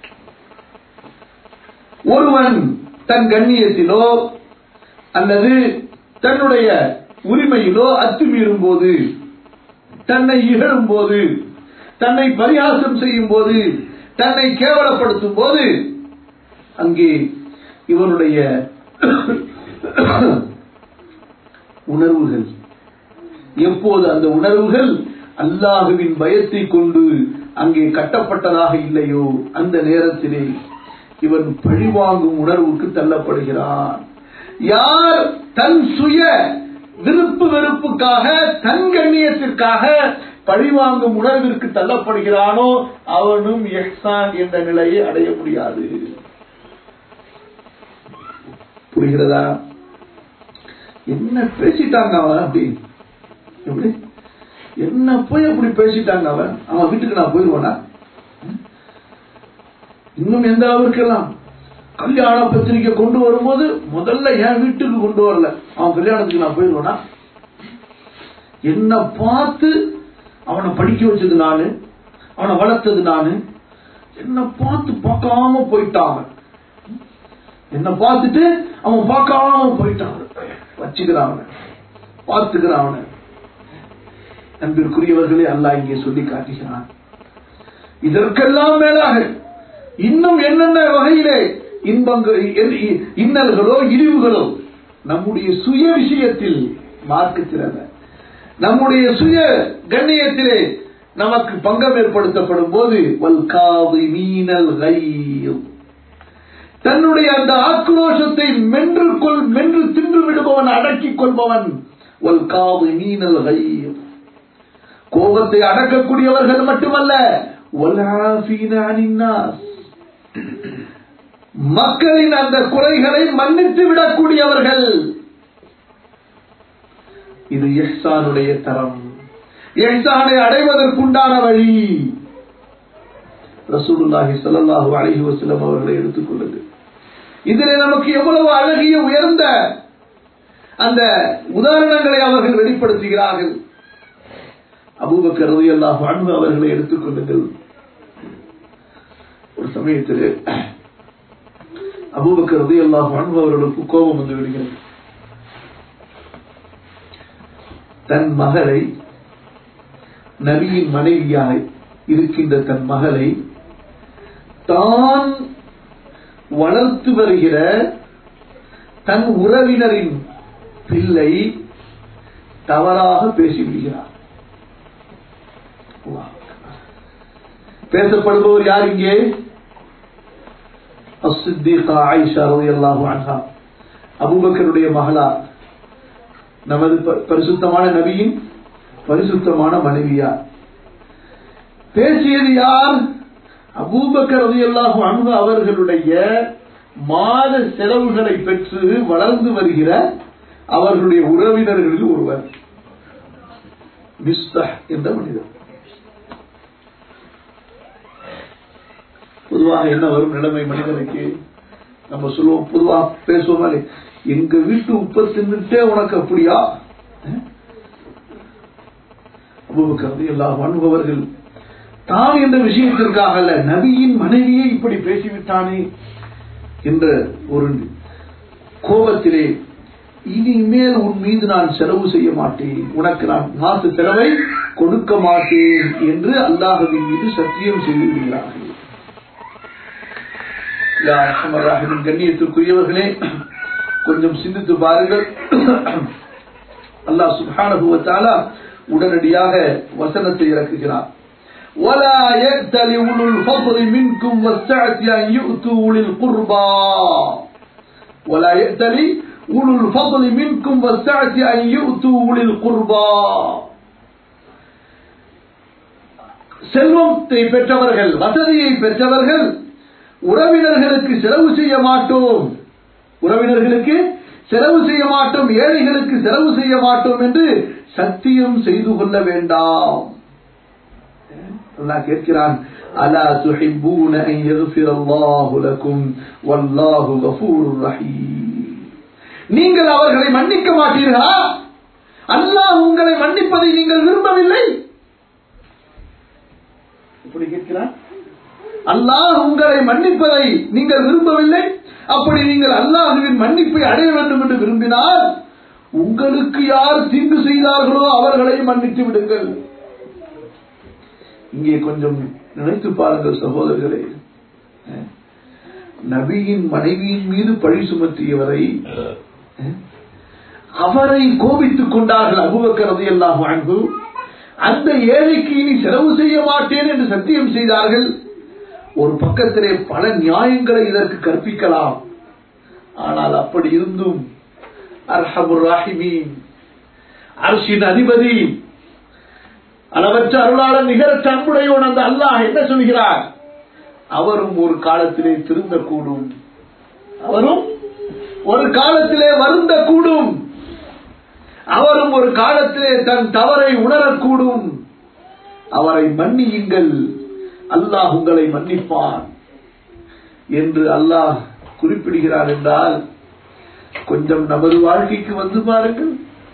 S1: ஒருவன் தன் கண்ணியத்திலோ அல்லது தன்னுடைய உரிமையிலோ அத்துமீறும் போது தன்னை இகழும் போது தன்னை பரிகாசம் செய்யும் போது தன்னை கேவலப்படுத்தும் போது அங்கே இவனுடைய உணர்வுகள் எப்போது அந்த உணர்வுகள் அல்லாஹுவின் பயத்தை கொண்டு அங்கே கட்டப்பட்டதாக இல்லையோ அந்த நேரத்திலே இவன் பழிவாங்கும் உணர்வுக்கு தள்ளப்படுகிறான் யார் தன் சுய விருப்பு வெறுப்புக்காக தன் கண்ணியத்திற்காக பழிவாங்கும் உணர்விற்கு தள்ளப்படுகிறானோ அவனும் எஹ்சான் என்ற நிலையை அடைய முடியாது புரிகிறதா என்ன பேசிட்டாங்க அவன் அப்படி எப்படி என்ன போய் அப்படி பேசிட்டாங்க அவன் அவன் வீட்டுக்கு நான் போயிடுவானா இன்னும் எந்த அளவுக்கெல்லாம் கல்யாண பத்திரிக்கை கொண்டு வரும்போது முதல்ல என் வீட்டுக்கு கொண்டு வரல அவன் கல்யாணத்துக்கு நான் போயிடுவேனா என்ன பார்த்து அவனை படிக்க வச்சது நானு அவனை வளர்த்தது நானு என்ன பார்த்து பார்க்காம போயிட்டான் அவன் என்ன பார்த்துட்டு அவன் பார்க்காம போயிட்டான் வச்சுக்கிறான் அவனை பார்த்துக்கிறான் அவனை அன்பிற்குரியவர்களே அல்லாஹ் இங்கே சொல்லி காட்டுகிறான் இதற்கெல்லாம் மேலாக இன்னும் என்னென்ன வகையிலே இன்பங்கள் இ- இன்னல்களோ இழிவுகளோ நம்முடைய சுய விஷயத்தில் மார்க்கத்தில் நம்முடைய சுய கண்ணியத்திலே நமக்கு பங்கம் ஏற்படுத்தப்படும் போது வல்காது மீனல் தன்னுடைய அந்த ஆக்ரோஷத்தை மென்று கொள் மென்று தின்று விடுபவன் அடக்கிக் கொள்பவன் வல்காது மீனல் கோபத்தை அடக்கக்கூடியவர்கள் மட்டுமல்ல வல்ஆஃபீன அனின் நாஸ். மக்களின் அந்த குறைகளை மன்னித்து விடக்கூடியவர்கள் இது இஹ்சானுடைய தரம் இஹ்சானை அடைவதற்குண்டான வழி ரசூலுல்லாஹி ஸல்லல்லாஹு அலைஹி வஸல்லம் அவர்களை எடுத்துக்கொள்ளுது இதிலே நமக்கு எவ்வளவு அழகிய உயர்ந்த அந்த உதாரணங்களை அவர்கள் வெளிப்படுத்துகிறார்கள் அபூபக்கர் ரலியல்லாஹு அன்ஹு அவர்களை எடுத்துக்கொள்ளுங்கள் ஒரு சமயத்தில் அபூபக்கர் ரலியல்லாஹு அன்ஹு அவர்களுக்கு கோபம் வந்து விடுகிறது தன் மகளை நபியின் மனைவியாக இருக்கின்ற தன் மகளை தான் வளர்த்து வருகிற தன் உறவினரின் பிள்ளை தவறாக பேசிவிடுகிறார் பேசப்படுபவர் யார் இங்கே அஸ்ஸித்தீகா ஆயிஷா ரலியல்லாஹு அன்ஹா அபூபக்கருடைய மகளா நமது ப- பரிசுத்தமான நபியின் பரிசுத்தமான மனைவியா பேசியது யார் அபூபக்கர் ரலியல்லாஹு அன்ஹு அவர்களுடைய மாத செலவுகளை பெற்று வளர்ந்து வருகிற அவர்களுடைய உறவினர்களில் ஒருவர் மிஸ்தஹ் என்ற மனிதர் பொதுவாக என்ன வரும் நிலைமை மனிதனுக்கு நம்ம சொல்லுவோம் பொதுவாக பேசுவோம் எங்க வீட்டு உப்பை தின்னுட்டே உனக்கு அப்படியா அபுபக்கர் எல்லாம் அனுபவர்கள் தான் என்ற விஷயத்திற்காக அல்ல நபியின் மனைவியை இப்படி பேசிவிட்டானே என்ற ஒரு கோபத்திலே இனிமேல் உன் மீது நான் செலவு செய்ய மாட்டேன் உனக்கு நான் மாசு செலவை கொடுக்க மாட்டேன் என்று அல்லாஹுவின் மீது சத்தியம் செய்து விடுகிறார்கள் யா அர்ஹமர் ராஹிமின் கண்ணியத்திற்குரியவர்களே கொஞ்சம் சிந்தித்து பாருங்கள் அல்லாஹ் சுப்ஹானஹு வ தஆலா உடனடியாக வசனத்தை இறக்குகிறார் ولا يأتل أولو الفضل منكم والسعة أن يؤتوا أولي القربى ولا يأتل أولو الفضل منكم والسعة أن يؤتوا أولي القربى செல்வத்தை பெற்றவர்கள் வசதியை பெற்றவர்கள் உறவினர்களுக்கு செலவு செய்ய மாட்டோம் உறவினர்களுக்கு செலவு செய்ய மாட்டோம் ஏழைகளுக்கு செலவு செய்ய மாட்டோம் என்று சத்தியம் செய்து கொள்ள வேண்டாம் அல்லாஹ் கேட்கிறான் அலா துஹிப்பூன அன் யக்ஃபிரல்லாஹு லக்கும் வல்லாஹு கஃபூருர் ரஹீம் நீங்கள் அவர்களை மன்னிக்க மாட்டீர்களா அல்லாஹ் உங்களை மன்னிப்பதை நீங்கள் விரும்பவில்லை இப்படி கேட்கிறான் அல்லாஹ் உங்களை மன்னிப்பதை நீங்கள் விரும்பவில்லை அப்படி நீங்கள் அல்லாஹுவின் மன்னிப்பை அடைய வேண்டும் என்று விரும்பினால் உங்களுக்கு யார் தீங்கு செய்தார்களோ அவர்களை மன்னித்து விடுங்கள் இங்கே கொஞ்சம் நினைத்து பாருங்கள் சகோதரர்களே நபியின் மனைவியின் மீது பழி சுமத்தியவரை அவரை கோபித்துக் கொண்டார்கள் அபுபக்கரது எல்லாம் அன்பு அந்த ஏழைக்கு இனி செலவு செய்ய மாட்டேன் என்று சத்தியம் செய்தார்கள் ஒரு பக்கத்திலே பல நியாயங்களை இதற்கு கற்பிக்கலாம் ஆனால் அப்படி இருந்தும் அர்ஹபுர் ராஹிமீன் அரசின் அதிபதி அளவற்ற அருளாளர் நிகரற்ற அன்புடையவன் அந்த அல்லாஹ் என்ன சொல்கிறார் அவரும் ஒரு காலத்திலே திருந்தக்கூடும் அவரும் ஒரு காலத்திலே வருந்தக்கூடும் அவரும் ஒரு காலத்திலே தன் தவறை உணரக்கூடும் அவரை மன்னியுங்கள் அல்லாஹ் உங்களை மன்னிப்பான் என்று அல்லாஹ் குறிப்பிடுகிறார் என்றால் கொஞ்சம் நமது வாழ்க்கைக்கு வந்து பாருங்கள்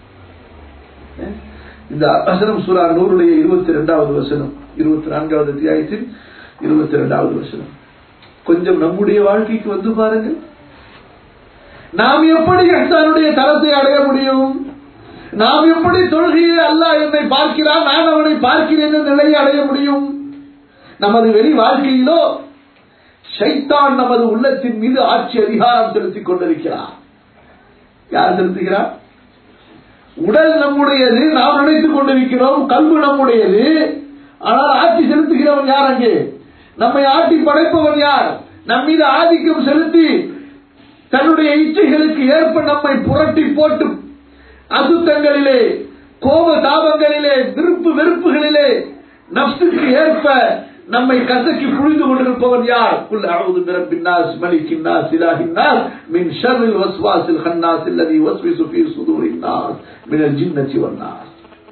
S1: இந்த வசனம் சூரா நூறுடைய இருபத்தி இரண்டாவது வசனம் இருபத்தி நான்காவது அத்தியாயத்தின் இருபத்தி இரண்டாவது வசனம் கொஞ்சம் நம்முடைய வாழ்க்கைக்கு வந்து பாருங்கள் நாம் எப்படி எஹ்சானுடைய தரத்தை அடைய முடியும் நாம் எப்படி தொழுகையை அல்லாஹ் என்னை பார்க்கிறான் நான் அவனை பார்க்கிறேன் என்ற நிலையை அடைய முடியும் நமது வெளி வாழ்க்கையிலோ ஷைத்தான் நமது உள்ளத்தின் மீது ஆட்சி அதிகாரம் செலுத்திக் கொண்டிருக்கிறார் யார் செலுத்துகிறார் உடல் நம்முடையது நாம் நினைத்துக் கொண்டிருக்கிறோம் கல்வி நம்முடையது ஆனால் ஆட்சி செலுத்துகிறவன் யார் அங்கே நம்மை ஆட்டி படைப்பவன் யார் நம் மீது ஆதிக்கம் செலுத்தி தன்னுடைய இச்சைகளுக்கு ஏற்ப நம்மை புரட்டி போட்டு அசுத்தங்களிலே கோப தாபங்களிலே விருப்பு வெறுப்புகளிலே நப்சுக்கு ஏற்ப நம்மை கசக்கி புரிந்து கொண்டிருப்பவன் யார் குல் அவுது பிரபின்னாஸ் மலிக்கின்னாஸ் இலாஹின்னாஸ் மின் ஷர்ரில் வஸ்வாசில் ஹன்னாஸ் இல்லதி வஸ்விசு ஃபீ சுதூரின்னாஸ் மினல் ஜின்னத்தி வன்னாஸ்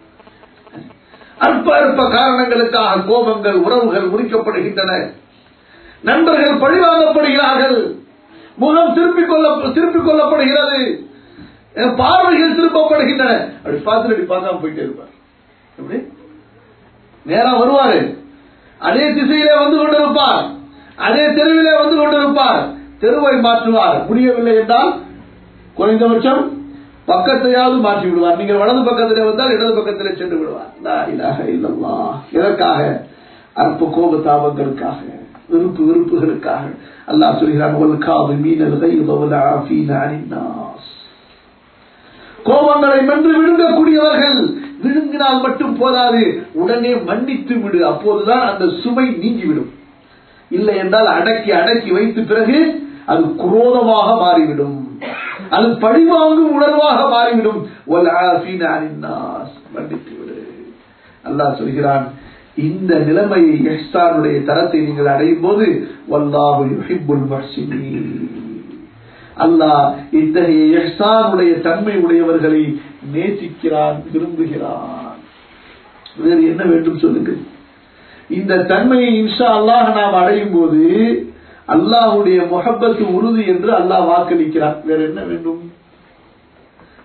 S1: அற்ப அற்ப காரணங்களுக்காக கோபங்கள் உறவுகள் முறிக்கப்படுகின்றன நண்பர்கள் பழிவாங்கப்படுகிறார்கள் முகம் திருப்பிக் கொள்ள திருப்பிக் கொள்ளப்படுகிறது பார்வைகள் திருப்பப்படுகின்றன அப்படி பார்த்துட்டு அப்படி பார்க்காம போயிட்டே இருப்பார் எப்படி நேரா வருவாரு அதே திசையிலே வந்து கொண்டிருப்பார் அதே தெருவிலே வந்து கொண்டிருப்பார் தெருவை மாற்றுவார் முடியவில்லை என்றால் குறைந்தபட்சம் பக்கத்தையாவது மாற்றி விடுவார் நீங்கள் வலது பக்கத்திலே வந்தால் இடது பக்கத்திலே சென்று விடுவார் லா இலாஹ இல்லல்லாஹ். எதற்காக அற்ப கோப தாபங்களுக்காக விருப்பு விருப்புகளுக்காக அல்லாஹ் சொல்கிறான் "வல் காதிமீனல் கைத வல் ஆஃபீன அனின் நாஸ்." கோபங்களை மென்று விழுங்கக்கூடியவர்கள் விழுங்கினால் மட்டும் போதாது உடனே மன்னித்து விடு அப்போதுதான் அந்த சுமை நீங்கிவிடும் இல்லை என்றால் அடக்கி அடக்கி வைத்த பிறகு அது குரோதமாக மாறிவிடும் அது பழிவாங்கும் உணர்வாக மாறிவிடும் "வல் ஆஃபீன அனின் நாஸ்." மன்னித்து விடு அல்லாஹ் சொல்கிறான் இந்த நிலைமையை எஹ்சானுடைய தரத்தை நீங்கள் அடையும் போது வல்லாஹு யுஹிப்புல் முஹ்சினீன் அல்லாஹ் இத்தகைய எஹ்சானுடைய தன்மை உடையவர்களை நேசிக்கிறான் விரும்புகிறான் வேறு என்ன வேண்டும் சொல்லுங்கள் இந்த தன்மையை இன்ஷா அல்லாஹ் நாம் அடையும் போது அல்லாஹுடைய முகப்பத்து உறுதி என்று அல்லாஹ் வாக்களிக்கிறான் வேற என்ன வேண்டும்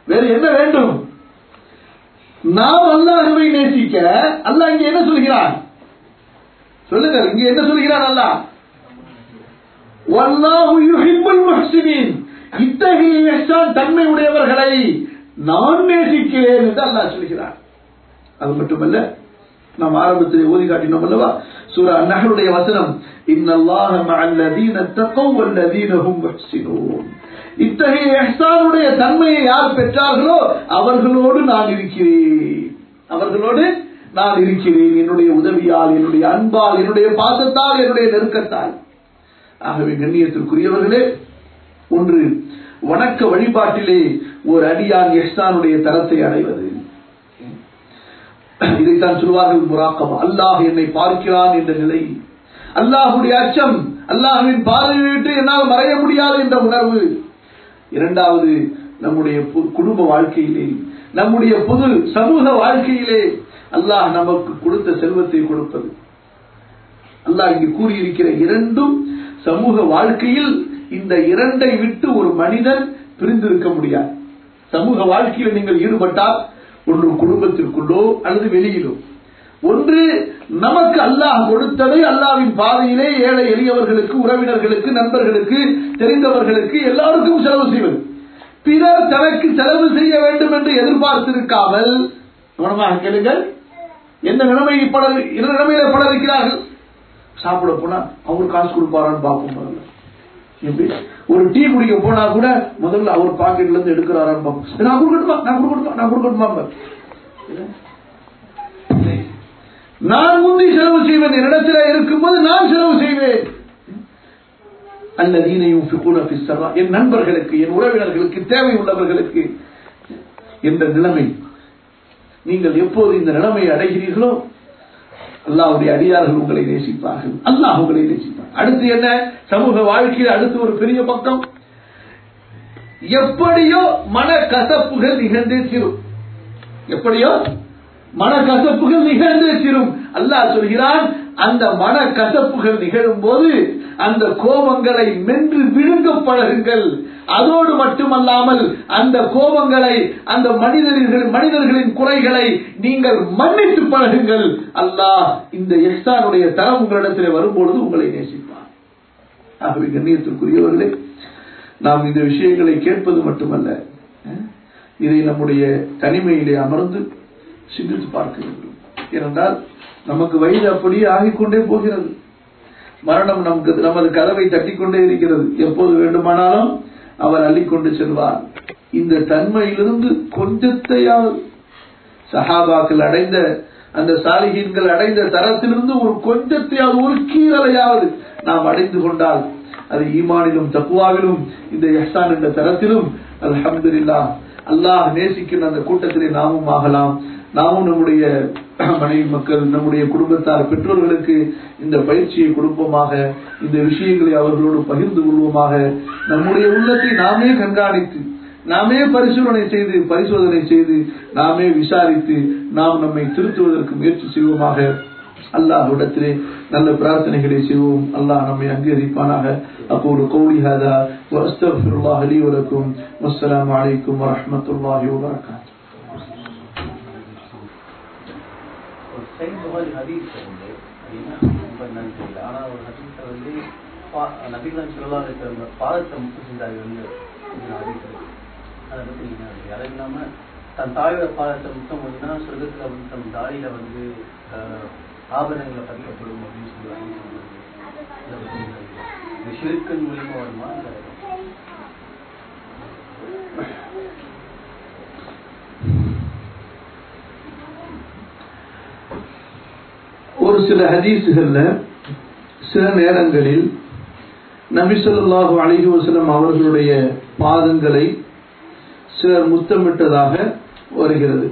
S1: வேற என்ன வேண்டும் நாம் அல்லாஹுவை நேசிக்க அல்லாஹ் இங்க என்ன சொல்கிறான் சொல்லுங்க இங்க என்ன சொல்கிறான் அல்லாஹ் வல்லாஹு யுஹிப்புல் முஹ்சினீன் இத்தகைய இஹ்சான் தன்மை உடையவர்களை நான் நேசிக்கிறேன் என்று அல்லாஹ் சொல்கிறான் அது மட்டுமல்ல நாம் ஆரம்பத்தில் ஓதி காட்டினோம் அல்லவா சூரா நஹருடைய வசனம் இன்னல்லாஹ மஅல்லதீன தக்கவ் வல்லதீன ஹும் முஹ்சினூன் இத்தகைய இஹ்சானுடைய தன்மையை யார் பெற்றார்களோ அவர்களோடு நான் இருக்கிறேன் அவர்களோடு நான் இருக்கிறேன் என்னுடைய உதவியால் என்னுடைய அன்பால் என்னுடைய பாசத்தால் என்னுடைய நெருக்கத்தால் ஆகவே கண்ணியத்திற்குரியவர்களே ஒன்று வணக்க வழிபாட்டிலே ஒரு அடியான் எஹ்சானுடைய தரத்தை அடைவது இதைத்தான் சொல்வார்கள் முராக்கம் அல்லாஹ் என்னை பார்க்கிறான் என்ற நிலை அல்லாஹுடைய அச்சம் அல்லாஹுவின் பார்வையை விட்டு என்னால் மறைய முடியாது என்ற உணர்வு இரண்டாவது நம்முடைய பு- குடும்ப வாழ்க்கையிலே நம்முடைய பொது சமூக வாழ்க்கையிலே அல்லாஹ் நமக்கு கொடுத்த செல்வத்தை கொடுப்பது அல்லாஹ் இங்கு கூறியிருக்கிற இரண்டும் சமூக வாழ்க்கையில் இந்த இரண்டை விட்டு ஒரு மனிதன் பிரிந்திருக்க முடியாது சமூக வாழ்க்கையில் நீங்கள் ஈடுபட்டால் ஒன்று குடும்பத்திற்குள்ளோ அல்லது வெளியிலோ ஒன்று நமக்கு அல்லாஹ் கொடுத்ததை அல்லாவின் பாதையிலே ஏழை எளியவர்களுக்கு உறவினர்களுக்கு நண்பர்களுக்கு தெரிந்தவர்களுக்கு எல்லாருக்கும் செலவு செய்வது பிறர் தனக்கு செலவு செய்ய வேண்டும் என்று எதிர்பார்த்திருக்காமல் கவனமாக கேளுங்கள் எந்த நிலைமை பலர் என்ன நிலைமையில பலர் இருக்கிறார்கள் சாப்பிட போனா அவர் காசு கொடுப்பாரான்னு பார்ப்போம் முதல்ல எப்படி ஒரு டீ குடிக்க போனா கூட முதல்ல அவர் பாக்கெட்ல இருந்து எடுக்கிறாரான்னு பார்ப்போம் நான் கொடுக்கட்டுமா நான் கொடுக்கட்டுமா நான் கொடுக்கட்டுமா நான் முந்தி செலவு செய்வேன் என்னிடத்தில் இருக்கும்போது நான் செலவு செய்வேன் அல்லதீனையும் என் நண்பர்களுக்கு என் உறவினர்களுக்கு தேவை உள்ளவர்களுக்கு என்ற நிலைமை நீங்கள் எப்போது இந்த நிலைமையை அடைகிறீர்களோ அல்லாஹ்வுடைய அடியார்கள் உங்களை நேசிப்பார்கள் அல்லாஹ் உங்களை நேசிப்பார் அடுத்து என்ன சமூக வாழ்க்கையில் அடுத்து ஒரு பெரிய பக்கம் எப்படியோ மன கசப்புகள் நிகழ்ந்தே தீரும் எப்படியோ மன கசப்புகள் நிகழ்ந்தே தீரும் அல்லாஹ் சொல்கிறான் அந்த மன கசப்புகள் நிகழும் போது அந்த கோபங்களை மென்று விழுங்க பழகுங்கள் அதோடு மட்டுமல்லாமல் அந்த கோபங்களை அந்த மனிதர்கள் மனிதர்களின் குறைகளை நீங்கள் மன்னித்து பழகுங்கள் அல்லாஹ் இந்த எஹ்சானுடைய தரம் உங்களிடத்தில் வரும்பொழுது உங்களை நேசிப்பார் ஆகவே கண்ணியத்திற்குரியவர்களே நாம் இந்த விஷயங்களை கேட்பது மட்டுமல்ல அஹ், இதை நம்முடைய தனிமையிலே அமர்ந்து சிந்தித்து பார்க்க வேண்டும் ஏனென்றால் நமக்கு வயது அப்படியே ஆகிக்கொண்டே போகிறது மரணம் நமக்கு நமது கதவை தட்டிக்கொண்டே இருக்கிறது எப்போது வேண்டுமானாலும் அவர் அள்ளிக்கொண்டு செல்வார் இந்த தன்மையிலிருந்து கொஞ்சத்தையாவது சஹாபாக்கள் அடைந்த அந்த சாலிகீன்கள் அடைந்த தரத்திலிருந்து ஒரு கொஞ்சத்தையாவது ஒரு கீரலையாவது நாம் அடைந்து கொண்டால் அது ஈமானிலும் தக்குவாவிலும் இந்த எஹ்சான் என்ற தரத்திலும் அல்ஹம்துலில்லாஹ் அல்லாஹ் நேசிக்கின்ற அந்த கூட்டத்திலே நாமும் ஆகலாம் நாமும் நம்முடைய மனைவி மக்கள் நம்முடைய குடும்பத்தார் பெற்றோர்களுக்கு இந்த பயிற்சியை கொடுப்போமாக இந்த விஷயங்களை அவர்களோடு பகிர்ந்து கொள்வோமாக நம்முடைய உள்ளத்தை நாமே கண்காணித்து நாமே பரிசோதனை செய்து பரிசோதனை செய்து நாமே விசாரித்து நாம் நம்மை திருத்துவதற்கு முயற்சி செய்வோமாக அல்லாஹ்விடத்திலே நல்ல பிரார்த்தனைகளை செய்வோம் அல்லாஹ் நம்மை அங்கீகரிப்பானாக أقول قولي هذا وأستغفر الله لي ولكم والسلام عليكم ورحمة الله وبركاته
S2: ஒரு சைன் புகாரி ஹதீஸ் உண்டு அது என்ன ரொம்ப என்னன்னு தெரியல ஆனா ஒரு ஹதீஸ்ல வந்து பா- நபிகள் சொல்லலாம் இருக்கிற பாதத்தை முட்டு செஞ்சார்கள் வந்து ஒரு ஹதீஸ் இருக்கு. அதை பத்தி நீங்க என்ன நினைக்கிறீங்க? அது இல்லாம தன் தாயோட பாதத்தை முத்தம் போதுன்னா சொர்க்கத்துல வந்து தன் தாடியில வந்து அஹ், ஆபரணங்களை பதிக்கப்படும் அப்படின்னு சொல்லுவாங்க இதை பத்தி நீங்க என்ன நினைக்கிறீங்க? இது ஷிர்கின் மூலியமா வருமா இல்ல
S1: ஒரு சில ஹதீஸுகள்ல சில நேரங்களில் நபி ஸல்லல்லாஹு அலைஹி வஸல்லம் அவர்களுடைய பாதங்களை சிலர் முத்தமிட்டதாக வருகிறது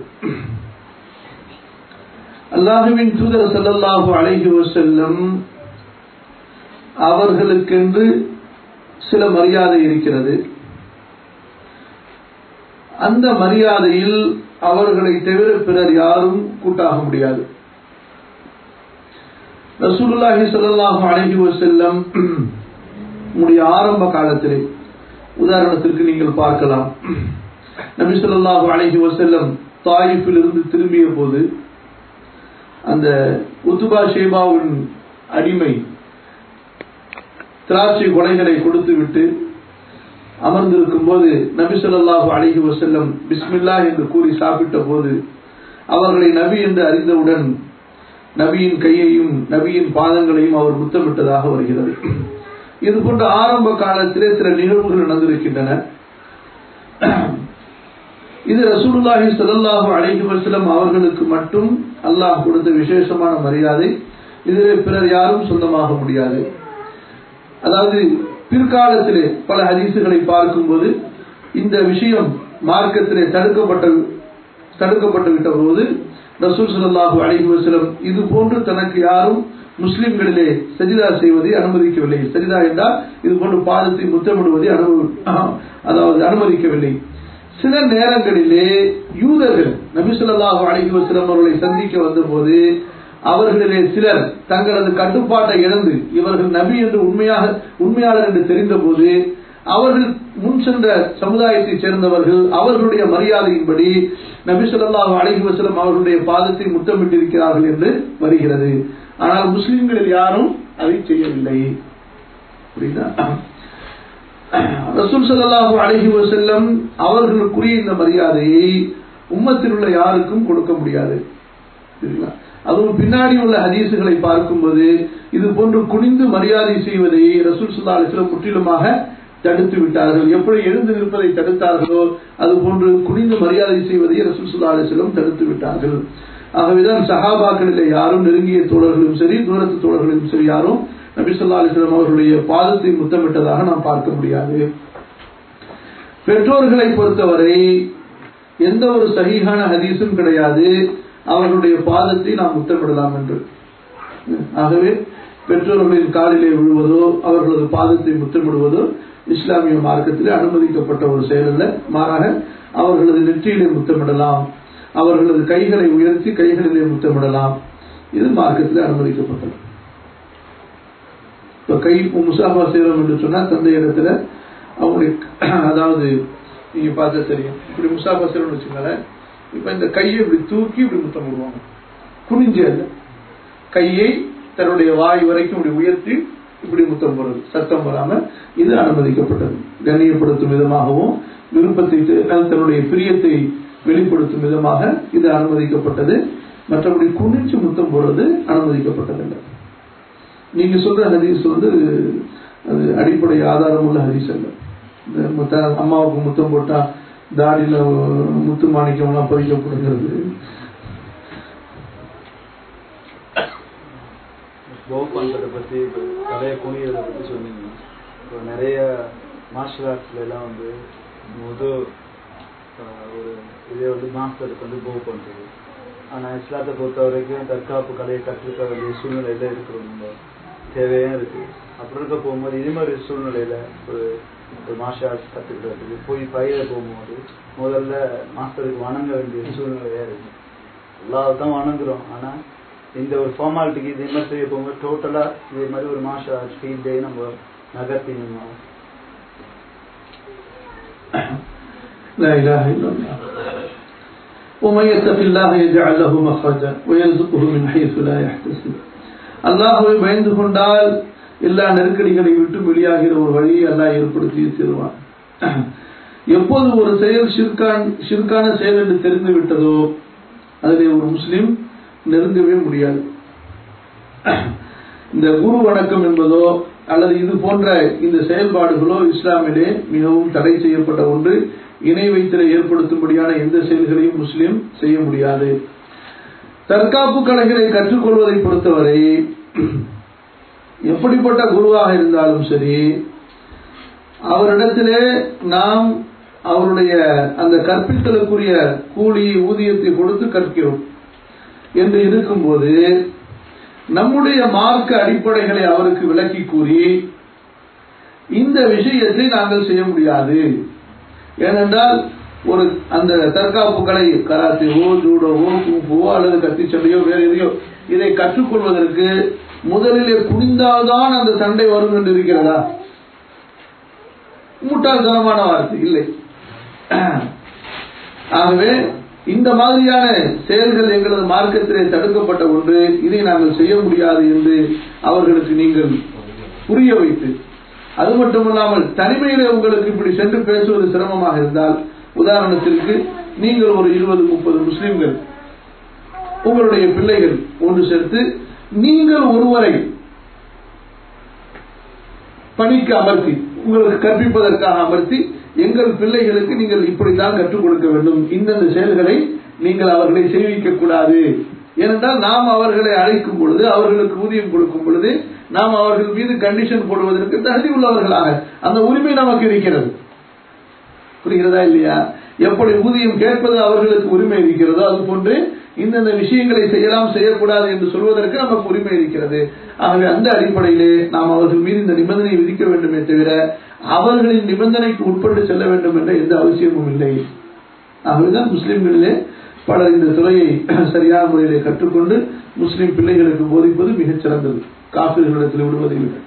S1: அல்லாஹுவின் தூதர் ஸல்லல்லாஹு அலைஹி வஸல்லம் அவர்களுக்கென்று சில மரியாதை இருக்கிறது அந்த மரியாதையில் அவர்களை தவிர பிறர் யாரும் கூட்டாக முடியாது ரசூலுல்லாஹி ஸல்லல்லாஹு அலைஹி வஸல்லம் உடைய ஆரம்ப காலத்திலே உதாரணத்திற்கு நீங்கள் பார்க்கலாம் நபி ஸல்லல்லாஹு அலைஹி வஸல்லம் தாயிஃபில் இருந்து திரும்பிய போது அந்த உத்துபா ஷேபாவின் அடிமை திராட்சை கொலைகளை கொடுத்து விட்டு அமர்ந்திருக்கும் போது நபி ஸல்லல்லாஹு அலைஹி வஸல்லம் பிஸ்மில்லா என்று கூறி சாப்பிட்ட போது அவர்களை நபி என்று அறிந்தவுடன் நபியின் கையையும் நபியின் பாதங்களையும் அவர் முத்தமிட்டதாக வருகிறது இது போன்ற ஆரம்ப காலத்திலே சில நிகழ்வுகள் நடந்திருக்கின்றன இது ரசூலுல்லாஹி ஸல்லல்லாஹு அலைஹி வஸல்லம் அவர்களுக்கு மட்டும் அல்லாஹ் கொடுத்த விசேஷமான மரியாதை இதிலே பிறர் யாரும் சொந்தமாக முடியாது அதாவது பிற்காலத்திலே பல ஹதீசுகளை பார்க்கும்போது இந்த விஷயம் மார்க்கத்திலே தடுக்கப்பட்ட தடுக்கப்பட்டு விட்ட போது ரசூல் ஸல்லல்லாஹு அலைஹி வஸல்லம் இது போன்று தனக்கு யாரும் முஸ்லிம்களிலே சஜிதா செய்வதை அனுமதிக்கவில்லை சஜிதா என்றால் இது போன்று பாதத்தை முத்தமிடுவதை அனுமதி அதாவது அனுமதிக்கவில்லை சில நேரங்களிலே யூதர்கள் நபி ஸல்லல்லாஹு அலைஹி வஸல்லம் அவர்களை சந்திக்க வந்தபோது அவர்களிலே சிலர் தங்களது கட்டுப்பாட்டை இழந்து இவர்கள் நபி என்று உண்மையாக உண்மையாளர் என்று தெரிந்தபோது அவர்கள் முன் சென்ற சமுதாயத்தைச் சேர்ந்தவர்கள் அவர்களுடைய மரியாதையின்படி நபி ஸல்லல்லாஹு அலைஹி வஸல்லம் அவர்களுடைய பாதத்தை முத்தமிட்டிருக்கிறார்கள் என்று வருகிறது ஆனால் முஸ்லிம்களில் யாரும் அதை செய்யவில்லை புரியுதா ரசூல் ஸல்லல்லாஹு அலைஹி வஸல்லம் அவர்களுக்குரிய இந்த மரியாதையை உம்மத்தில் உள்ள யாருக்கும் கொடுக்க முடியாது சரிங்களா அதுவும் பின்னாடி உள்ள ஹதீசுகளை பார்க்கும்போது இது போன்று குனிந்து மரியாதை செய்வதை ரசூல் ஸல்லல்லாஹு அலைஹி வஸல்லம் முற்றிலுமாக தடுத்து விட்டார்கள் எப்படி எழுந்து நிற்பதை தடுத்தார்களோ அது போன்று குனிந்து மரியாதை செய்வதை ரசூல் ஸல்லல்லாஹு அலைஹி வஸல்லம் தடுத்து விட்டார்கள் ஆகவேதான் சஹாபாக்களிலே யாரும் நெருங்கிய தோழர்களும் சரி தூரத்து தோழர்களும் சரி யாரும் நபி ஸல்லல்லாஹு அலைஹி வஸல்லம் அவர்களுடைய பாதத்தை முத்தமிட்டதாக நாம் பார்க்க முடியாது பெற்றோர்களை பொறுத்தவரை எந்த ஒரு சகிஹான ஹதீஸும் கிடையாது அவர்களுடைய பாதத்தை நாம் முத்தமிடலாம் என்று ஆகவே பெற்றோர்களின் காலிலே விழுவதோ அவர்களது பாதத்தை முத்தமிடுவதோ இஸ்லாமிய மார்க்கத்திலே அனுமதிக்கப்பட்ட ஒரு செயல் அல்ல மாறாக அவர்களது நெற்றியிலே முத்தமிடலாம் அவர்களது கைகளை உயர்த்தி கைகளிலே முத்தமிடலாம் இது மார்க்கத்திலே அனுமதிக்கப்பட்டது இப்ப கை முசாஃபா செய்யறோம் என்று சொன்னா தந்தை இடத்துல அவங்களுடைய அதாவது நீங்க பார்த்தா தெரியும் இப்படி முசாஃபா செய்யறோம்னு வச்சுங்களேன் இப்ப இந்த கையை இப்படி தூக்கி இப்படி முத்தம் விடுவாங்க குனிஞ்சு அல்ல கையை தன்னுடைய வாய் வரைக்கும் இப்படி உயர்த்தி இப்படி முத்தம் போடுறது சத்தம் வராம இது அனுமதிக்கப்பட்டது கண்ணியப்படுத்தும் விதமாகவும் விருப்பத்தை தன்னுடைய பிரியத்தை வெளிப்படுத்தும் விதமாக இது அனுமதிக்கப்பட்டது மற்றபடி குனிச்சு முத்தம் போடுறது அனுமதிக்கப்பட்டதில்லை நீங்க சொல்ற ஹதீஸ் வந்து அது அடிப்படை ஆதாரம் உள்ள ஹதீஸ் அல்ல இந்த முத்த அம்மாவுக்கு முத்தம் போட்டா தாடியில முத்து மாணிக்கம் எல்லாம் பதிக்கப்படுகிறது
S3: போவ் பண்றதை பத்தி இப்போ தலையை குனியறதை பத்தி சொன்னீங்க இப்போ நிறைய மார்ஷல் ஆர்ட்ஸ்ல எல்லாம் வந்து முது ஆஹ், ஒரு இதே வந்து மாஸ்டருக்கு வந்து போவ் பண்றது ஆனா இஸ்லாத்தை பொறுத்த வரைக்கும் தற்காப்பு கலையை கற்றுக்க வேண்டிய சூழ்நிலையில இருக்கிறோம் நம்ம தேவையா இருக்கு அப்படி இருக்க போகும்போது இது மாதிரி சூழ்நிலையில ஒரு ஒரு மார்ஷல் ஆர்ட்ஸ் கத்துக்கிறதுக்கு போய் பயிர போகும்போது முதல்ல மாஸ்டருக்கு வணங்க வேண்டிய சூழ்நிலையா இருக்கு எல்லாரும் தான் வணங்குறோம் ஆனா இந்த ஒரு ஃபார்மாலிட்டிக்கு இதே மாதிரி செய்ய போகும்போது டோட்டலா இதே மாதிரி ஒரு மார்ஷல் ஆர்ட்ஸ் ஃபீல்டே நம்ம நகர்த்தினோம்
S1: لا إله إلا الله ومن يتق الله يجعل له مخرجا ويرزقه من حيث لا يحتسب அல்லாஹுவை பயந்து கொண்டால் எல்லா நெருக்கடிகளை விட்டு வெளியாகிற ஒரு வழியை அல்லாஹ் ஏற்படுத்தி தருவான் எப்போது ஒரு செயல் ஷிர்கான் ஷிர்கான செயல் என்று தெரிந்து விட்டதோ அதிலே ஒரு முஸ்லிம் நெருங்கவே முடியாது இந்த குரு வணக்கம் என்பதோ அல்லது இது போன்ற இந்த செயல்பாடுகளோ இஸ்லாமிலே மிகவும் தடை செய்யப்பட்ட ஒன்று இணை வைத்தலை ஏற்படுத்தும்படியான எந்த செயல்களையும் முஸ்லிம் செய்ய முடியாது தற்காப்பு கலைகளை கற்றுக்கொள்வதை பொறுத்தவரை எப்படிப்பட்ட குருவாக இருந்தாலும் சரி அவரிடத்திலே நாம் அவருடைய அந்த கற்பித்தலுக்குரிய கூலி ஊதியத்தை கொடுத்து கற்கிறோம் என்று இருக்கும்போது நம்முடைய மார்க்க அடிப்படைகளை அவருக்கு விளக்கி கூறி இந்த விஷயத்தை நாங்கள் செய்ய முடியாது ஏனென்றால் ஒரு அந்த தற்காப்பு கலை கராத்தேவோ ஜூடோவோ குங்குவோ அல்லது கத்திச்சண்டையோ வேற எதையோ இதை கற்றுக்கொள்வதற்கு முதலிலே குனிந்தால்தான் அந்த சண்டை வரும் என்று இருக்கிறதா முட்டாள்தனமான வார்த்தை இல்லை ஆகவே இந்த மாதிரியான செயல்கள் எங்களது மார்க்கத்திலே தடுக்கப்பட்ட ஒன்று இதை நாங்கள் செய்ய முடியாது என்று அவர்களுக்கு நீங்கள் புரிய வைத்து அது மட்டுமல்லாமல் தனிமையிலே உங்களுக்கு இப்படி சென்று பேசுவது சிரமமாக இருந்தால் உதாரணத்திற்கு நீங்கள் ஒரு இருபது முப்பது முஸ்லிம்கள் உங்களுடைய பிள்ளைகள் ஒன்று சேர்த்து நீங்கள் ஒருவரை பணிக்கு அமர்த்தி உங்களுக்கு கற்பிப்பதற்காக அமர்த்தி எங்கள் பிள்ளைகளுக்கு நீங்கள் இப்படித்தான் கற்றுக் கொடுக்க வேண்டும் இந்தந்த செயல்களை நீங்கள் அவர்களை செய்விக்க கூடாது ஏனென்றால் நாம் அவர்களை அழைக்கும் பொழுது அவர்களுக்கு ஊதியம் கொடுக்கும் பொழுது நாம் அவர்கள் மீது கண்டிஷன் போடுவதற்கு தகுதி உள்ளவர்களாக அந்த உரிமை நமக்கு இருக்கிறது புரிகிறதா இல்லையா எப்படி ஊதியம் கேட்பது அவர்களுக்கு உரிமை இருக்கிறதோ அது போன்று இந்தந்த விஷயங்களை செய்யலாம் செய்யக்கூடாது என்று சொல்வதற்கு நமக்கு உரிமை இருக்கிறது ஆகவே அந்த அடிப்படையிலே நாம் அவர்கள் மீது இந்த நிபந்தனை விதிக்க வேண்டுமே தவிர அவர்களின் நிபந்தனைக்கு உட்பட்டு செல்ல வேண்டும் என்ற எந்த அவசியமும் இல்லை ஆகவேதான் முஸ்லிம்களிலே பலர் இந்த துறையை சரியான முறையிலே கற்றுக்கொண்டு முஸ்லிம் பிள்ளைகளுக்கு போதிப்பது மிகச் சிறந்தது காப்பீர்களிடத்தில் விடுவதை விட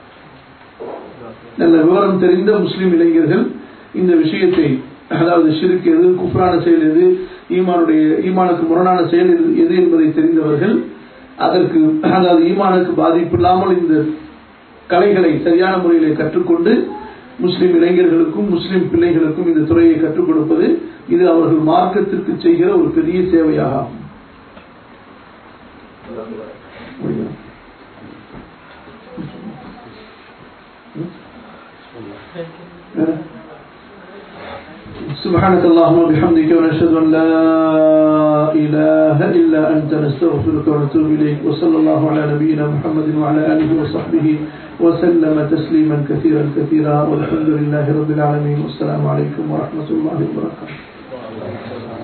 S1: நல்ல விவரம் தெரிந்த முஸ்லிம் இளைஞர்கள் இந்த விஷயத்தை அதாவது ஷிருக்கு எது குஃப்ரான செயல் எது ஈமானுடைய ஈமானுக்கு முரணான செயல் எது எது என்பதை தெரிந்தவர்கள் அதற்கு அதாவது ஈமானுக்கு பாதிப்பு இல்லாமல் இந்த கலைகளை சரியான முறையிலே கற்றுக்கொண்டு முஸ்லிம் இளைஞர்களுக்கும் முஸ்லிம் பிள்ளைகளுக்கும் இந்த துறையை கற்றுக் கொடுப்பது இது அவர்கள் மார்க்கத்திற்கு செய்கிற ஒரு பெரிய சேவையாக ஆகும் سبحانك اللهم وبحمدك ونشهد ان لا اله الا انت نستغفرك ونتوب اليك وصلى الله على نبينا محمد وعلى اله وصحبه وسلم تسليما كثيرا كثيرا والحمد لله رب العالمين والسلام عليكم ورحمه الله وبركاته